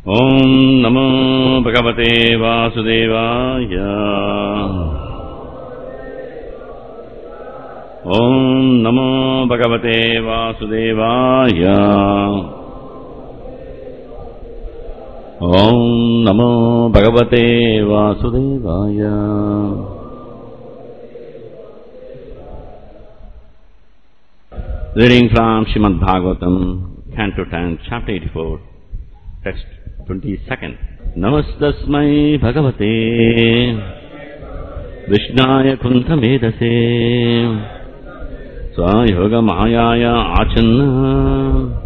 ॐ नमो भगवते वासुदेवाय ॐ नमो भगवते वासुदेवाय ॐ नमो भगवते वासुदेवाय Reading from Srimad Bhagavatam, Canto 10, Chapter 84, text 22nd. Namastasmai Bhagavate Vishnaya Kuntamedase Sayoga Mahayaya Achanna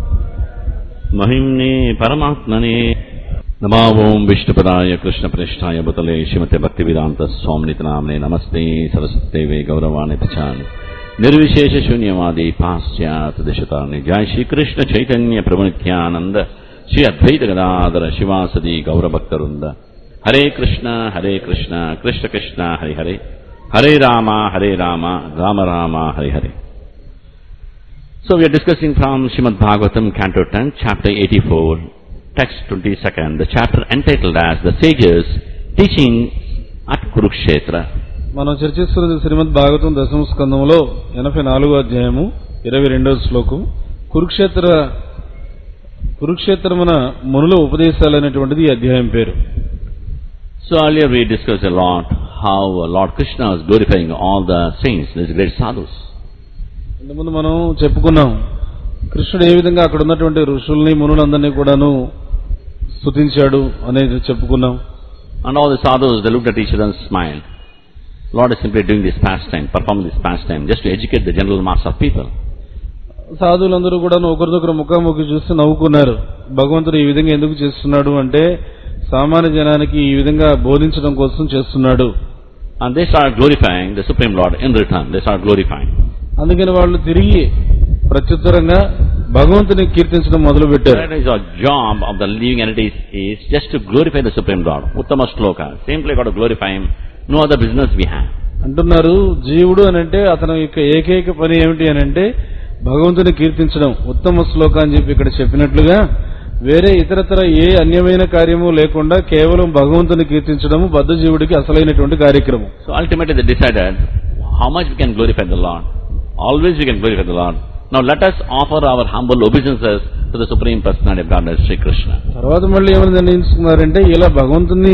Mahimne Paramatmane नमो ओम विष्णुपदाय कृष्ण प्रेष्ठाय बुतले श्रीमते भक्ति वेदांत स्वामी नामने नमस्ते सरस्वते वे गौरवाणी पछान निर्विशेष शून्यवादी पाश्चात दिशतानि जय श्री कृष्ण चैतन्य प्रभु नित्यानंद श्री अद्वैत गदाधर शिवासदि गौरभक्तवृंद हरे कृष्ण हरे कृष्ण कृष्ण कृष्ण हरे हरे हरे राम हरे राम राम राम हरे हरे So we are discussing from Srimad Bhagavatam, Canto 10, Chapter 84, text 22nd, the chapter entitled as The Sages Teaching at Kurukshetra. మనం చర్చిస్తున్నది శ్రీమద్ భాగవతం దశమ స్కందంలో ఎనభై నాలుగో అధ్యాయము ఇరవై రెండవ శ్లోకం కురుక్షేత్ర కురుక్షేత్రమున మునుల ఉపదేశాలు అనేటువంటిది ఈ అధ్యాయం పేరు So earlier we discussed a lot how Lord Krishna was glorifying all the saints, these great sadhus. ఇంతకుముందు మనం చెప్పుకున్నాం కృష్ణుడు ఏ విధంగా అక్కడ ఉన్నటువంటి ఋషుల్ని మునులందరినీ కూడాను స్తుతించాడు అనేది చెప్పుకున్నాం And all the sadhus, they looked at each other and smiled. Lord is simply doing this pastime, performing this pastime, just to educate the general mass of people. సాధువులందరూ కూడా ఒకరిదొకరు ముఖాముఖి చూసి నవ్వుకున్నారు భగవంతుడు ఈ విధంగా ఎందుకు చేస్తున్నాడు అంటే సామాన్య జనానికి ఈ విధంగా బోధించడం కోసం చేస్తున్నాడు And they started glorifying the Supreme Lord in return. They started glorifying. అందుకని వాళ్ళు తిరిగి ప్రత్యుత్తరంగా భగవంతుని కీర్తించడం మొదలు పెట్టారు That is our job of the living entities is just to glorify the Supreme Lord. Uttama Shloka. Simply got to glorify Him. No other business we have. అంటున్నారు జీవుడు అని అంటే అతని యొక్క ఏకైక పని ఏమిటి అని అంటే భగవంతుని కీర్తించడం ఉత్తమ శ్లోక అని చెప్పి ఇక్కడ చెప్పినట్లుగా వేరే ఇతరతర ఏ అన్యమైన కార్యము లేకుండా కేవలం భగవంతుని కీర్తించడము బద్ధ జీవుడికి అసలైనటువంటి కార్యక్రమం So ultimately they decided how much we can glorify the Lord. Always we can glorify the Lord. Now let us offer our humble obeisances to the Supreme Personality of Godhead, Sri Krishna. తర్వాత మళ్ళీ ఏమని నిర్ణయించుకున్నారంటే ఇలా భగవంతుని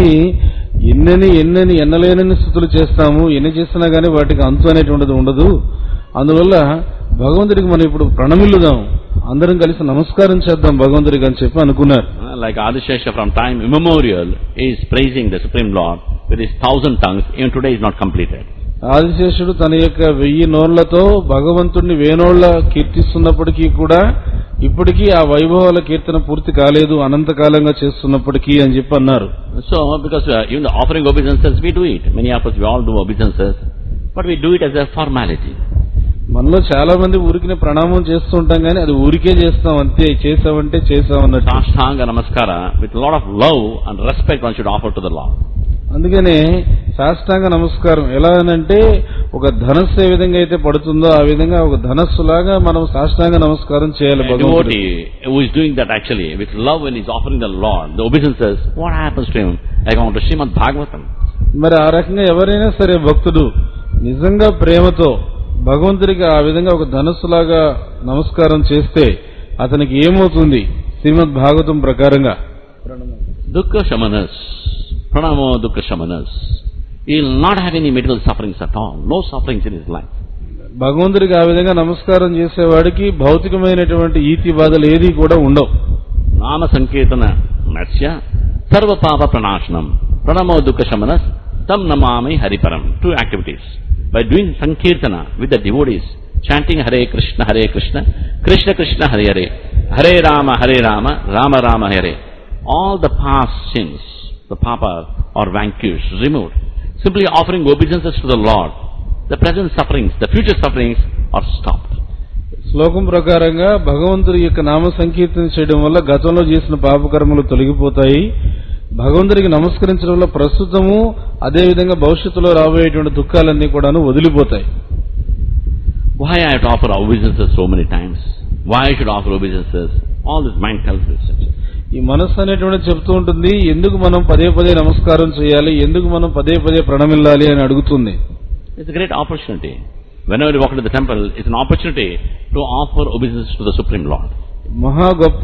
ఎన్నని ఎన్నని ఎన్నలేనని స్థుతులు చేస్తాము ఎన్ని చేసినా గానీ వాటికి అంతు అనేటువంటిది ఉండదు అందువల్ల భగవంతుడికి మనం ఇప్పుడు ప్రణమిల్లుదాం అందరం కలిసి నమస్కారం చేద్దాం భగవంతుడికి అని చెప్పి అనుకున్నారు Uh, Like Adishesha from time immemorial is praising the Supreme Lord with his thousand tongues. Even today is not completed. ఆదిశేషుడు తన యొక్క వెయ్యి నోళ్లతో భగవంతుడిని వేనోళ్ల కీర్తిస్తున్నప్పటికీ కూడా ఇప్పటికీ ఆ వైభవాల కీర్తన పూర్తి కాలేదు అనంతకాలంగా చేస్తున్నప్పటికీ అని చెప్పి అన్నారు So because uh, even the offering obeisances, we do it. Many of us, we all do obeisances. But we do it as a formality. మనలో చాలా మంది ఊరికి ప్రణామం చేస్తూ ఉంటాం కానీ అది ఊరికే చేస్తాం అంతే చేసామంటే చేసాం అన్నట్టు Sashtanga Namaskara, with a lot of love and respect one should offer to the Lord. అందుకనే సాష్టాంగ నమస్కారం ఎలా అనంటే ఒక ధనస్సు ఏ విధంగా అయితే పడుతుందో ఆ విధంగా ఒక ధనస్సులాగా మనం సాష్టాంగ నమస్కారం చేయాలి A భగవంతుడికి devotee who is doing that actually with love when he's offering the Lord, the obeisances, what happens to him? Like on to Srimad Bhagavatam. మరి ఆ రకంగా ఎవరైనా సరే భక్తుడు నిజంగా ప్రేమతో భగవంతుడికి ఆ విధంగా ఒక ధనస్సులాగా నమస్కారం చేస్తే అతనికి ఏమవుతుంది శ్రీమద్ భాగవతం ప్రకారంగా Dukkha Shamanas, Pranamo Dukkha Shamanas. He'll not have any material sufferings at all. No sufferings in his life. భగవంతుడికి ఆ విధంగా నమస్కారం చేసేవాడికి భౌతికమైనటువంటి ఈతి బాధలు ఏది కూడా ఉండవు Nama Sankirtana Natsya Sarva Papa Pranashanam Pranamo Dukkha Shamanas Tam Namami Hariparam. Two activities. By doing Sankirtana with the devotees, chanting Hare Krishna Hare Krishna, Krishna Krishna Hare Hare, Hare Rama Hare Rama, Rama Rama Hare. All the past sins, the Papa are vanquished, removed. Simply offering obeisances to the Lord. The present sufferings, the future sufferings are stopped. శ్లోకం ప్రకారంగా భగవంతుడి యొక్క నామ సంకీర్తన చేయడం వల్ల గతంలో చేసిన పాపకర్మలు తొలగిపోతాయి భగవంతుడికి నమస్కరించడం వల్ల ప్రస్తుతము అదేవిధంగా భవిష్యత్తులో రాబోయేటువంటి దుఃఖాలన్నీ కూడాను వదిలిపోతాయి Why I have to offer obeisances so many times? Why I should offer obeisances? All this mind tells me such. ఈ మనస్సు అనేటువంటి చెప్తూ ఉంటుంది ఎందుకు మనం పదే పదే నమస్కారం చేయాలి ఎందుకు మనం పదే పదే ప్రణమిల్లాలి అని అడుగుతుంది It's a great opportunity. Whenever you walk into the temple, it's an opportunity to offer obeisance to the Supreme Lord. మహా గొప్ప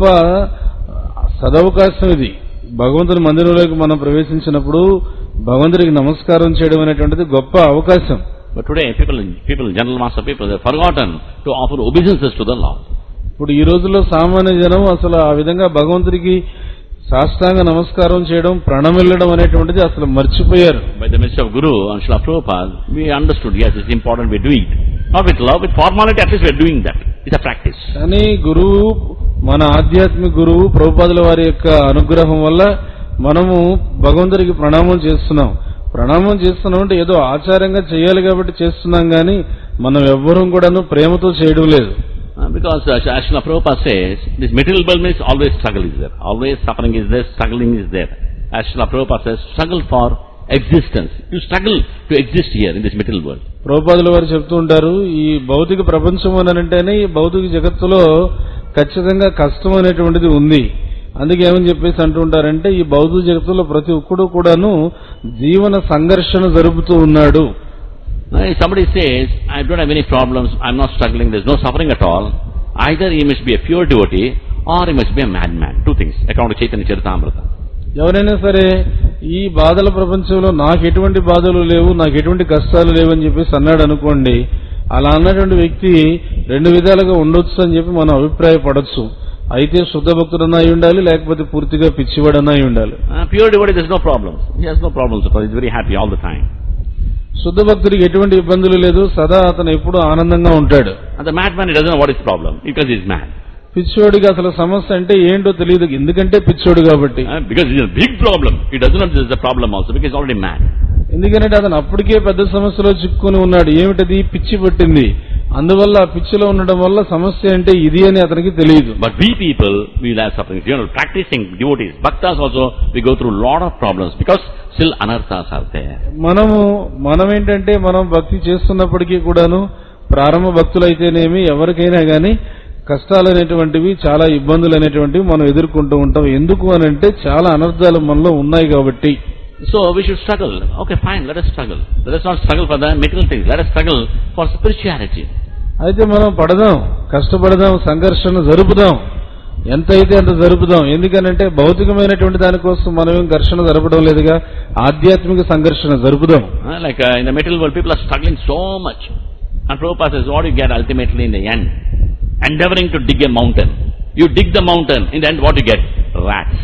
సదవకాశం ఇది భగవంతుని మందిరంలోకి మనం ప్రవేశించినప్పుడు భగవంతుడికి నమస్కారం చేయడం అనేటువంటిది గొప్ప అవకాశం But today, people, people, general master people, they've forgotten to offer obeisances to the Lord. ఇప్పుడు ఈ రోజుల్లో సామాన్య జనం అసలు ఆ విధంగా భగవంతుడికి సాష్టాంగ నమస్కారం చేయడం ప్రణమిల్లడం అనేటువంటిది అసలు మర్చిపోయారు By the message of Guru and Srila Prabhupada, we understood, yes, it's important we're doing it. Not with love, with formality, at least we're doing that. It's a practice. కానీ గురువు మన ఆధ్యాత్మిక గురువు ప్రభుపాదుల వారి యొక్క అనుగ్రహం వల్ల మనము భగవంతుడికి ప్రణామం చేస్తున్నాం ప్రణామం చేస్తున్నాం అంటే ఏదో ఆచారంగా చేయాలి కాబట్టి చేస్తున్నాం కానీ మనం ఎవ్వరం కూడాను ప్రేమతో చేయడం లేదు Uh, because uh, as Srila Prabhupada says, this material world means always struggle is there. Always suffering is there, struggling is there. As Srila Prabhupada says, struggle for existence. You struggle to exist here in this material world. ప్రభుపాదుల వారు చెప్తూ ఉంటారు ఈ భౌతిక ప్రపంచం అని అంటేనే ఈ భౌతిక జగత్తులో ఖచ్చితంగా కష్టం అనేటువంటిది ఉంది అందుకే ఏమని చెప్పేసి అంటుంటారంటే ఈ భౌతిక జగత్తులో ప్రతి ఒక్కడు కూడాను జీవన సంఘర్షణ జరుపుతూ ఉన్నాడు Now, if somebody says, I don't have any problems, I'm not struggling, there's no suffering at all, either he must be a pure devotee or he must be a madman. Two things, according to Chaitanya Charitamrita. ఎవరైనా సరే ఈ బాధల ప్రపంచంలో నాకు ఎటువంటి బాధలు లేవు నాకు ఎటువంటి కష్టాలు లేవు అని చెప్పేసి అన్నాడు అనుకోండి అలా అన్నటువంటి వ్యక్తి రెండు విధాలుగా ఉండొచ్చు అని చెప్పి మనం అభిప్రాయపడొచ్చు అయితే శుద్ధ భక్తుడన్నా అయి ఉండాలి లేకపోతే పూర్తిగా పిచ్చివాడన్నా అయి ఉండాలి Uh, pure devotee, there's no problems. He has no problems at all, he's very happy all the time. శుద్ధ భక్తుడికి ఎటువంటి ఇబ్బందులు లేదు సదా అతను ఎప్పుడు ఆనందంగా ఉంటాడు And the madman, he doesn't know what is problem, because he's mad. పిచ్చోడికి అసలు సమస్య అంటే ఏంటో తెలియదు ఎందుకంటే పిచ్చోడు కాబట్టి Uh, because it's a big problem. He doesn't know this is a problem also, because he's already mad. ఎందుకంటే అతను అప్పటికే పెద్ద సమస్యలో చిక్కుని ఉన్నాడు ఏమిటది పిచ్చి పట్టింది అందువల్ల ఆ పిచ్చిలో ఉండడం వల్ల సమస్య అంటే ఇది అని అతనికి తెలియదు But we people, we will have sufferings. You know, practicing devotees, bhaktas also, we go through lot of problems because still anarthas are there. మనము మనం ఏంటంటే మనం భక్తి చేస్తున్నప్పటికీ కూడాను ప్రారంభ భక్తులైతేనేమి ఎవరికైనా గాని కష్టాలు అనేటువంటివి చాలా ఇబ్బందులు అనేటువంటివి మనం ఎదుర్కొంటూ ఉంటాం ఎందుకు అని అంటే చాలా అనర్థాలు మనలో ఉన్నాయి కాబట్టి So we should struggle. Okay, fine, let us struggle. Let us not struggle for the material things. Let us struggle for spirituality. అయితే మనం పడదాం కష్టపడదాం సంఘర్షణ జరుపుదాం ఎంత అయితే అంత జరుపుదాం ఎందుకనంటే భౌతికమైనటువంటి దానికోసం మనం ఏం ఘర్షణ జరపడం లేదుగా ఆధ్యాత్మిక సంఘర్షణ జరుపుదాం Uh, like uh, in the material world, people are struggling so much. And Prabhupada says, what do you get ultimately in the end? Endeavoring to dig a mountain. You dig the mountain, in the end what you get? Rats.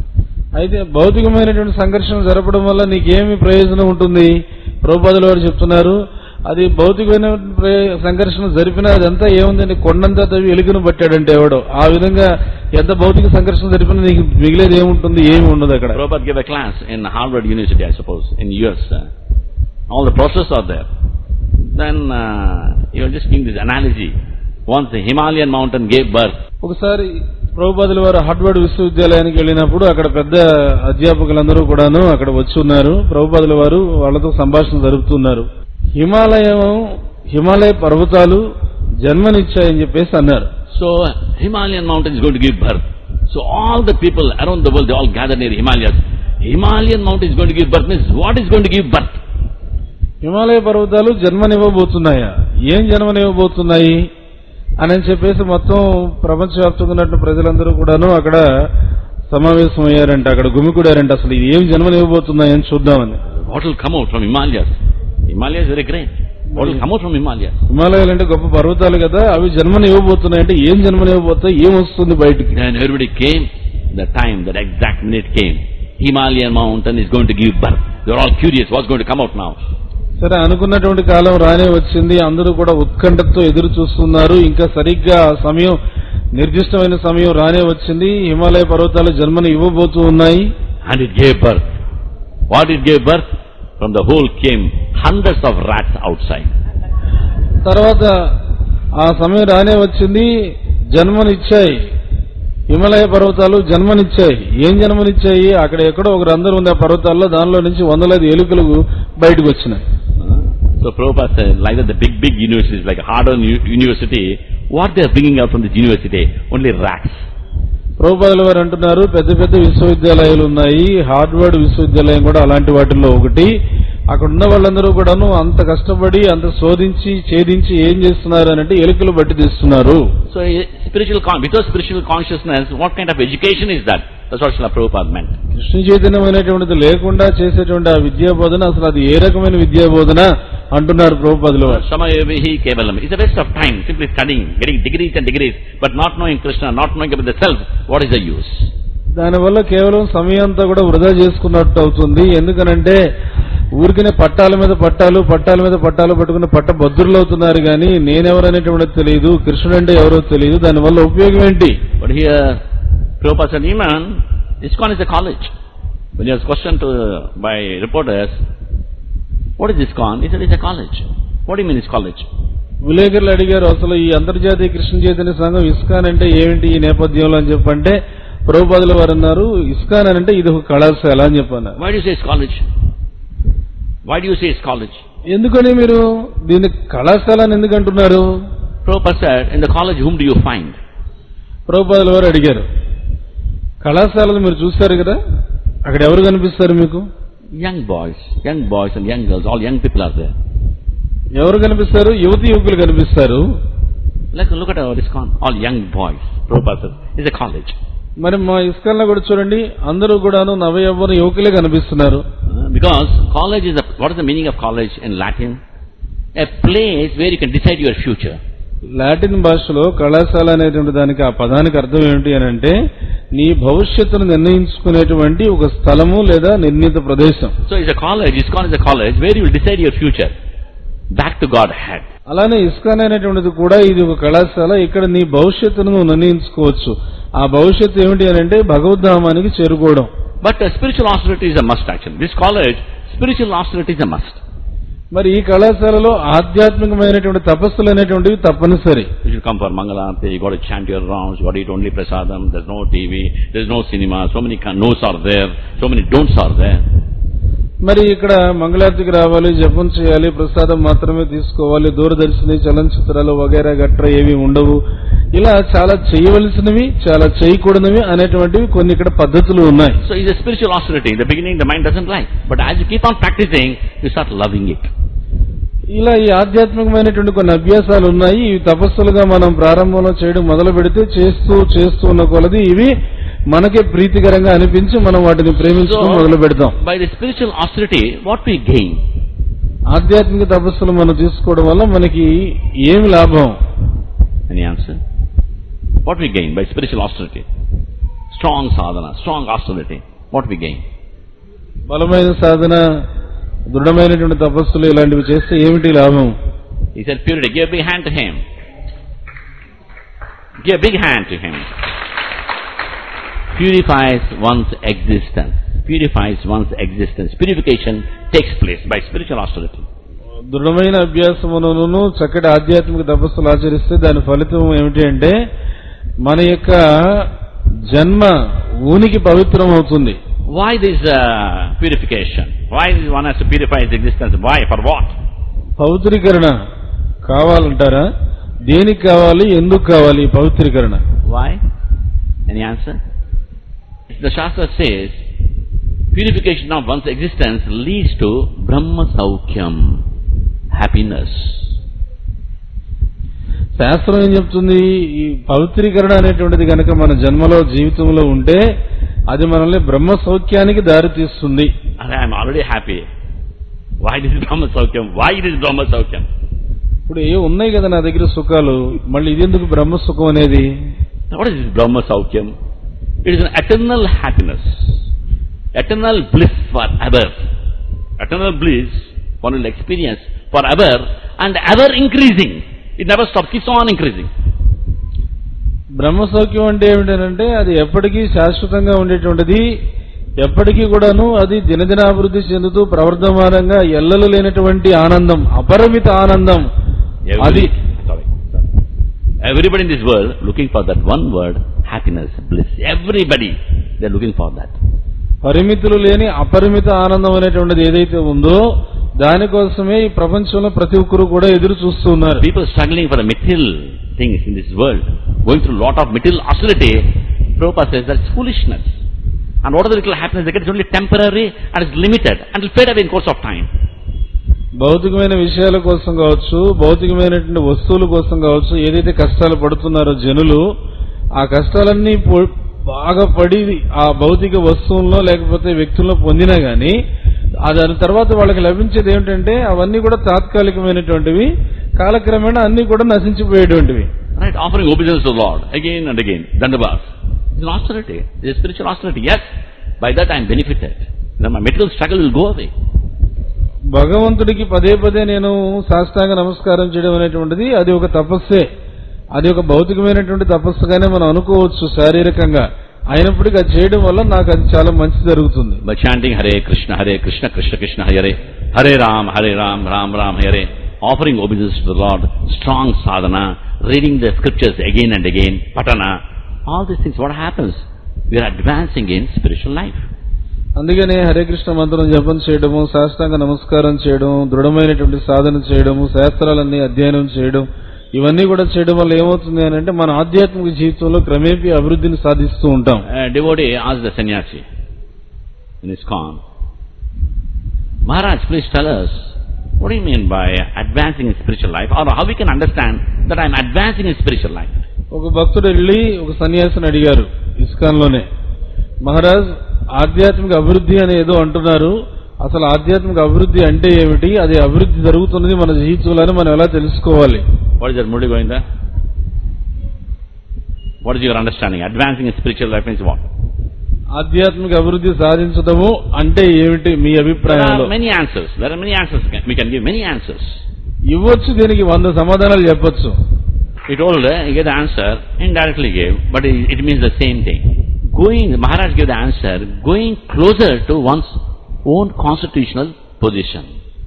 అయితే భౌతికమైనటువంటి సంఘర్షణ జరపడం వల్ల నీకేమి ప్రయోజనం ఉంటుంది ప్రభుపాదుల వారు చెప్తున్నారు అది భౌతికమైన ప్రయ- సంఘర్షణ జరిపినా అదంతా ఏముందండి కొండంతా తవ్వి ఎలుగును పట్టాడంటే ఎవడో ఆ విధంగా ఎంత భౌతిక సంఘర్షణ జరిపినా నీకు మిగిలేది ఏముంటుంది ఏమి ఉండదు అక్కడ Prabhupada gave a class in Harvard University, I suppose, in US. Uh, all the processes are there. Then uh, he was just giving this analogy. Once the Himalayan mountain gave birth, ఒకసారి ప్రభుపాదుల వారు Harvard విశ్వవిద్యాలయానికి వెళ్ళినప్పుడు అక్కడ పెద్ద అధ్యాపకులందరూ కూడాను అక్కడ వచ్చి ఉన్నారు ప్రభుపాదుల వారు వాళ్ళతో సంభాషణ జరుపుతున్నారు హిమాలయం హిమాలయ పర్వతాలు జన్మనిచ్చాయని చెప్పేసి అన్నారు so Himalayan mountain is going to give birth. So all the people around the world, they all gather near Himalayas. Himalayan mountain is going to give birth means what is going to give birth? Himalaya పర్వతాలు జన్మనివ్వబోతున్నాయా ఏం జన్మనివ్వబోతున్నాయి అని చెప్పేసి మొత్తం ప్రపంచవ్యాప్తంగా ఉన్నటువంటి ప్రజలందరూ కూడాను అక్కడ సమావేశమయ్యారంట అక్కడ గుమికూడారంట అసలు ఇది ఏం జన్మనివ్వబోతున్నాయని చూద్దామని What will come out from Himalayas? Himalayas is very great. What will come out from Himalayas? హిమాలయాలు అంటే గొప్ప పర్వతాలు కదా అవి జన్మనివ్వబోతున్నాయి అంటే ఏం జన్మనివ్వబోతాయి ఏం వస్తుంది బయటికి Then everybody came, the time, that exact minute came. Himalayan mountain is going to give birth. They're all curious, what's going to come out now? సరే అనుకున్నటువంటి కాలం రానే వచ్చింది అందరూ కూడా ఉత్కంఠతో ఎదురు చూస్తున్నారు ఇంకా సరిగ్గా ఆ సమయం నిర్దిష్టమైన సమయం రానే వచ్చింది హిమాలయ పర్వతాలు జన్మని ఇవ్వబోతూ ఉన్నాయి And it gave birth. What it gave birth? From the hole came hundreds of rats outside. తర్వాత ఆ సమయం రానే వచ్చింది జన్మనిచ్చాయి హిమాలయ పర్వతాలు జన్మనిచ్చాయి ఏం జన్మనిచ్చాయి అక్కడ ఎక్కడో ఒక రంధ్రం ఉంది ఆ పర్వతాల్లో దానిలో నుంచి వందలాది ఎలుకలు బయటకు వచ్చినాయి So Prabhupada said, like that the big, big universities, like Harvard U- University, what they are bringing out from this university? Only rats. ప్రభుపాదుల వారు అంటున్నారు పెద్ద పెద్ద విశ్వవిద్యాలయాలు ఉన్నాయి హార్వర్డ్ విశ్వవిద్యాలయం కూడా అలాంటి వాటిల్లో ఒకటి అక్కడ ఉన్న వాళ్ళందరూ కూడాను అంత కష్టపడి అంత శోధించి ఛేదించి ఏం చేస్తున్నారు అని అంటే ఎలుకలు బట్టి తీస్తున్నారు So, eh, spiritual con- without spiritual consciousness, what kind of education is that? That's what Srila Prabhupada meant. Krishna చైతన్యం అనేటువంటిది లేకుండా చేసేటువంటి ఆ విద్యా బోధన అసలు అది ఏ రకమైన విద్యా బోధన అంటున్నారు ప్రభుపాదుల వారు Samayavihi Kevalam. It's a waste of time simply studying, getting degrees and degrees, but not knowing Krishna, not knowing about the self. What is the use? దానివల్ల కేవలం సమయం అంతా కూడా వృధా చేసుకున్నట్టు అవుతుంది ఎందుకనంటే ఊరికనే పట్టాల మీద పట్టాలు పట్టాల మీద పట్టాలు పట్టుకుని పట్ట బద్దురులు అవుతున్నారు కానీ నేనెవరనేటువంటిది తెలియదు కృష్ణుడు అంటే ఎవరో తెలియదు దానివల్ల ఉపయోగం ఏంటి But here, Prabhupada said, Iman, ISKCON is a college. When he was questioned to, by reporters, what is ISKCON? He said, it's a college. What do you mean it's college? విలేకరులు అడిగారు అసలు ఈ అంతర్జాతీయ కృష్ణ చైతన్య సంఘం ఇస్కాన్ అంటే ఏమిటి ఈ నేపథ్యంలో అని చెప్పంటే ప్రభుపాదుల వారు అన్నారు ఇస్కాన్ అని అంటే ఇది ఒక కళాశాల అని చెప్పన్నారు Why do you say it's college? Why do you say it's college? ఎందుకని మీరు దీన్ని కళాశాల అని ఎందుకు అంటున్నారు Prabhupada said, in the college, whom do you find? ప్రభుపాదుల వారు అడిగారు కళాశాలను మీరు చూస్తారు కదా అక్కడ ఎవరు కనిపిస్తారు మీకు Young boys, young boys and young girls, all young people are there. ఎవరు కనిపిస్తారు యువతి యువకులు కనిపిస్తారు Like, look at our ISKCON, all young boys. Prabhupada said, it's a college. మరి మా ఇస్కాన్లో కూడా చూడండి అందరూ కూడాను నవ యవ్వన యువకులే కనిపిస్తున్నారు Uh, because college is a, what is the meaning of college in Latin? A place where you can decide your future. Latin భాషలో కళాశాల అనేటువంటి దానికి ఆ పదానికి అర్థం ఏమిటి అని అంటే నీ భవిష్యత్తును నిర్ణయించుకునేటువంటి ఒక స్థలము లేదా నిర్ణీత ప్రదేశం So it's a college, ISKCON is a college where you will decide your future. Back to Godhead. అలానే ఇస్కాన్ అనేటువంటిది కూడా ఇది ఒక కళాశాల ఇక్కడ నీ భవిష్యత్తును నువ్వు నిర్ణయించుకోవచ్చు ఆ భవిష్యత్తు ఏమిటి అని అంటే భగవద్ధామానికి చేరుకోవడం But uh, spiritual austerity is a must actually. This college, spiritual austerity is a must. మరి ఈ కళాశాలలో ఆధ్యాత్మికమైనటువంటి తపస్సులు అనేటువంటివి తప్పనిసరి You should come for Mangalarti, you got to chant your rounds, you got to eat only prasadam, there's no TV, there's no cinema, so many ka- no's are there, so many don'ts are there. మరి ఇక్కడ మంగళారతికి రావాలి జపం చేయాలి ప్రసాదం మాత్రమే తీసుకోవాలి దూరదర్శిని చలనచిత్రాలు వగైరా గట్రా ఏవి ఉండవు ఇలా చాలా చేయవలసినవి చాలా చేయకూడనివి అనేటువంటివి కొన్ని ఇక్కడ పద్ధతులు ఉన్నాయి So it's a spiritual austerity. In the beginning the mind doesn't like. But as you keep on practicing, you start loving it. ఇలా ఈ ఆధ్యాత్మికమైనటువంటి కొన్ని అభ్యాసాలు ఉన్నాయి ఇవి తపస్సులుగా మనం ప్రారంభంలో చేయడం మొదలు పెడితే చేస్తూ చేస్తూ ఉన్న కొలది ఇవి మనకే ప్రీతికరంగా అనిపించి మనం వాటిని ప్రేమించడం మొదలు పెడతాం by the spiritual austerity, what we gain? ఆధ్యాత్మిక తపస్సులు మనం తీసుకోవడం వల్ల మనకి ఏమి లాభం Any answer? What we gain by spiritual austerity? Strong sadhana, strong austerity. What we gain? బలమైన సాధన దృఢమైనటువంటి తపస్సులు ఇలాంటివి చేస్తే ఏమిటి లాభం He said purity. Give a big hand to him. Give a big hand to him. Purifies one's existence. Purifies one's existence. Purification takes place by spiritual austerity. దృఢమైన అభ్యాసమును చక్కటి ఆధ్యాత్మిక తపస్సులు ఆచరిస్తే దాని ఫలితం ఏమిటి అంటే మన యొక్క జన్మ ఊనికి పవిత్రం అవుతుంది Why this uh, purification? Why this one has to purify his existence? Why? For what? పవిత్రీకరణ కావాలంటారా దేనికి కావాలి ఎందుకు కావాలి ఈ పవిత్రీకరణ Why? Any answer? The Shastra says, purification of one's existence leads to Brahma Saukyam, happiness. శాస్త్రం ఏం చెప్తుంది ఈ పవిత్రీకరణ అనేటువంటిది కనుక మన జన్మలో జీవితంలో ఉంటే అది మనల్ని బ్రహ్మ సౌఖ్యానికి దారి తీస్తుంది I am already happy. Why this Brahma Saukyam? Why this Brahma Saukyam? ఇప్పుడు ఏ ఉన్నాయి కదా నా దగ్గర సుఖాలు మళ్ళీ ఇది ఎందుకు బ్రహ్మ సుఖం అనేది What is this Brahma Saukyam? It is an eternal happiness. Eternal bliss forever. Eternal bliss one will experience forever and ever increasing. It never stops, keeps on increasing. బ్రహ్మ సౌఖ్యం అంటే ఏమిటంటే అది ఎప్పటికీ శాశ్వతంగా ఉండేటువంటిది ఎప్పటికీ కూడాను అది దినదినాభివృద్ధి చెందుతూ ప్రవర్ధమానంగా ఎల్లలు లేనటువంటి ఆనందం అపరిమిత ఆనందం అది Every, sorry, sorry. Everybody in this world looking for that one word, happiness, bliss. Everybody, they're looking for that. పరిమితులు లేని అపరిమిత ఆనందం అనేటువంటిది ఏదైతే ఉందో దానికోసమే ఈ ప్రపంచంలో ప్రతి ఒక్కరు కూడా ఎదురు చూస్తూ ఉన్నారు People struggling for the material things in this world, going through lot of material austerity, Prabhupada says that's foolishness. And whatever little happiness they get is only temporary and it's limited and will fade away in course of time. భౌతికమైన విషయాల కోసం కావచ్చు భౌతికమైనటువంటి వస్తువుల కోసం కావచ్చు ఏదైతే కష్టాలు పడుతున్నారో జనులు ఆ కష్టాలన్నీ పొ- బాగా పడి ఆ భౌతిక వస్తువుల్లో లేకపోతే వ్యక్తుల్లో పొందినా గానీ ఆ దాని తర్వాత వాళ్ళకి లభించేది ఏమిటంటే అవన్నీ కూడా తాత్కాలికమైనటువంటివి కాలక్రమేణా అన్ని కూడా నశించిపోయేటువంటివి Right? Offering obeisance to the Lord again and again. Dandabas. It's an austerity. It's a spiritual austerity. Yes, by that I am benefited. Then my material struggle will go away. భగవంతుడికి పదే పదే నేను సాష్టాంగ నమస్కారం చేయడం అనేటువంటిది అది ఒక తపస్సే అది ఒక భౌతికమైనటువంటి తపస్సుగానే మనం అనుకోవచ్చు శారీరకంగా అయినప్పటికీ అది చేయడం వల్ల నాకు అది చాలా మంచి జరుగుతుంది By chanting Hare Krishna, Hare Krishna, Krishna Krishna, Hare Hare Ram, Hare Ram, Ram Ram, Hare, offering obeisance to the Lord, strong sadhana, reading the scriptures again and again, patana, all these things, what happens? We are advancing in spiritual life. అందుకనే హరే కృష్ణ మంత్రం జపం చేయడము సాష్టాంగ నమస్కారం చేయడం దృఢమైనటువంటి సాధన చేయడము శాస్త్రాలన్నీ అధ్యయనం చేయడం ఇవన్నీ కూడా చేయడం వల్ల ఏమవుతుంది అని అంటే మన ఆధ్యాత్మిక జీవితంలో క్రమేపీ అభివృద్ధిని సాధిస్తూ ఉంటాం A devotee asked the sannyasi in his con, Maharaj, please tell us, what do you mean by advancing in spiritual life? Or how we can understand that I am advancing in spiritual life? ఒక భక్తుడు వెళ్ళి ఒక సన్యాసిని అడిగారు ISKCON లోనే మహారాజ్ ఆధ్యాత్మిక అభివృద్ధి అని ఏదో అంటున్నారు అసలు ఆధ్యాత్మిక అభివృద్ధి అంటే ఏమిటి అది అభివృద్ధి జరుగుతున్నది మన జీవితంలోనే మనం ఎలా తెలుసుకోవాలి What is that Murli Govinda? What is your understanding? Advancing in spiritual life means what? ఆధ్యాత్మిక అభివృద్ధి సాధించడము అంటే ఏమిటి మీ There అభిప్రాయంలో are many answers. There are many answers. We can give many answers. ఇవ్వచ్చు దీనికి వంద సమాధానాలు చెప్పొచ్చు He told, uh, he gave the answer, indirectly gave, but it, it means the same thing. Going, Maharaj gave the answer, going closer to one's own constitutional position.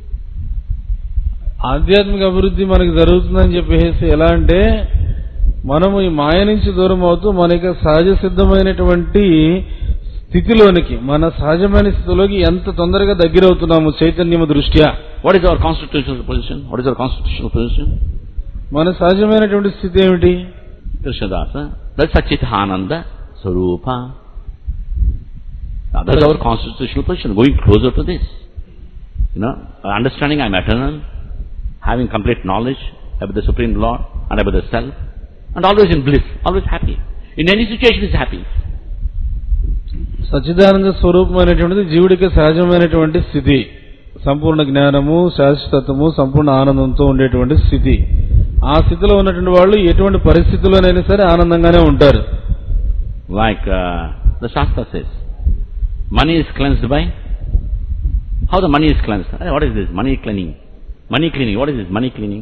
ఆధ్యాత్మిక అభివృద్ధి మనకి జరుగుతుందని చెప్పేసి ఎలా అంటే మనము ఈ మాయ నుంచి దూరం అవుతూ మన యొక్క సహజ సిద్ధమైనటువంటి స్థితిలోనికి మన సహజమైన స్థితిలోకి ఎంత తొందరగా దగ్గరవుతున్నాము చైతన్యము దృష్ట్యా What is our constitutional position? What is our constitutional position? మన సహజమైనటువంటి స్థితి ఏమిటి Krishnadasa, that's Sachitananda Sarupa. Now, that's our constitutional position, going closer to this. You know, understanding I'm eternal, having complete knowledge about the Supreme Lord and about the self, and always in bliss, always happy. In any situation is happy. Sachchidananda స్వరూపమైనటువంటిది జీవుడికి సహజమైనటువంటి స్థితి సంపూర్ణ జ్ఞానము శాశ్వతత్వము సంపూర్ణ ఆనందంతో ఉండేటువంటి స్థితి ఆ స్థితిలో ఉన్నటువంటి వాళ్ళు ఎటువంటి పరిస్థితుల్లోనైనా సరే ఆనందంగానే ఉంటారు Like uh, the Shastra says, money is cleansed by? How the money is cleansed? Eh, What is this? Money cleaning. Money cleaning. What is this? Money cleaning.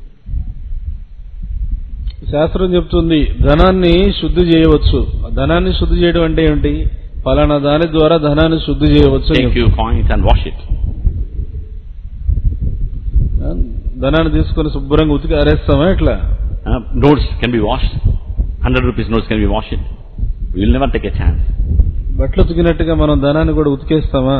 శాస్త్రం చెప్తుంది ధనాన్ని శుద్ధి చేయవచ్చు ధనాన్ని శుద్ధి చేయడం అంటే ఏమిటి ఫలానా దాని ద్వారా ధనాన్ని శుద్ధి చేయవచ్చు అని Take few coins and wash it. చెప్తుంది. ధనాన్ని తీసుకొని శుభ్రంగా ఉతికి అరేస్తామా ఇట్లా Uh, notes can be washed. Hundred rupees notes can be washed. We will never take a chance. బట్టలు ఉతికినట్టుగా మనం ధనాన్ని కూడా ఉతికేస్తామా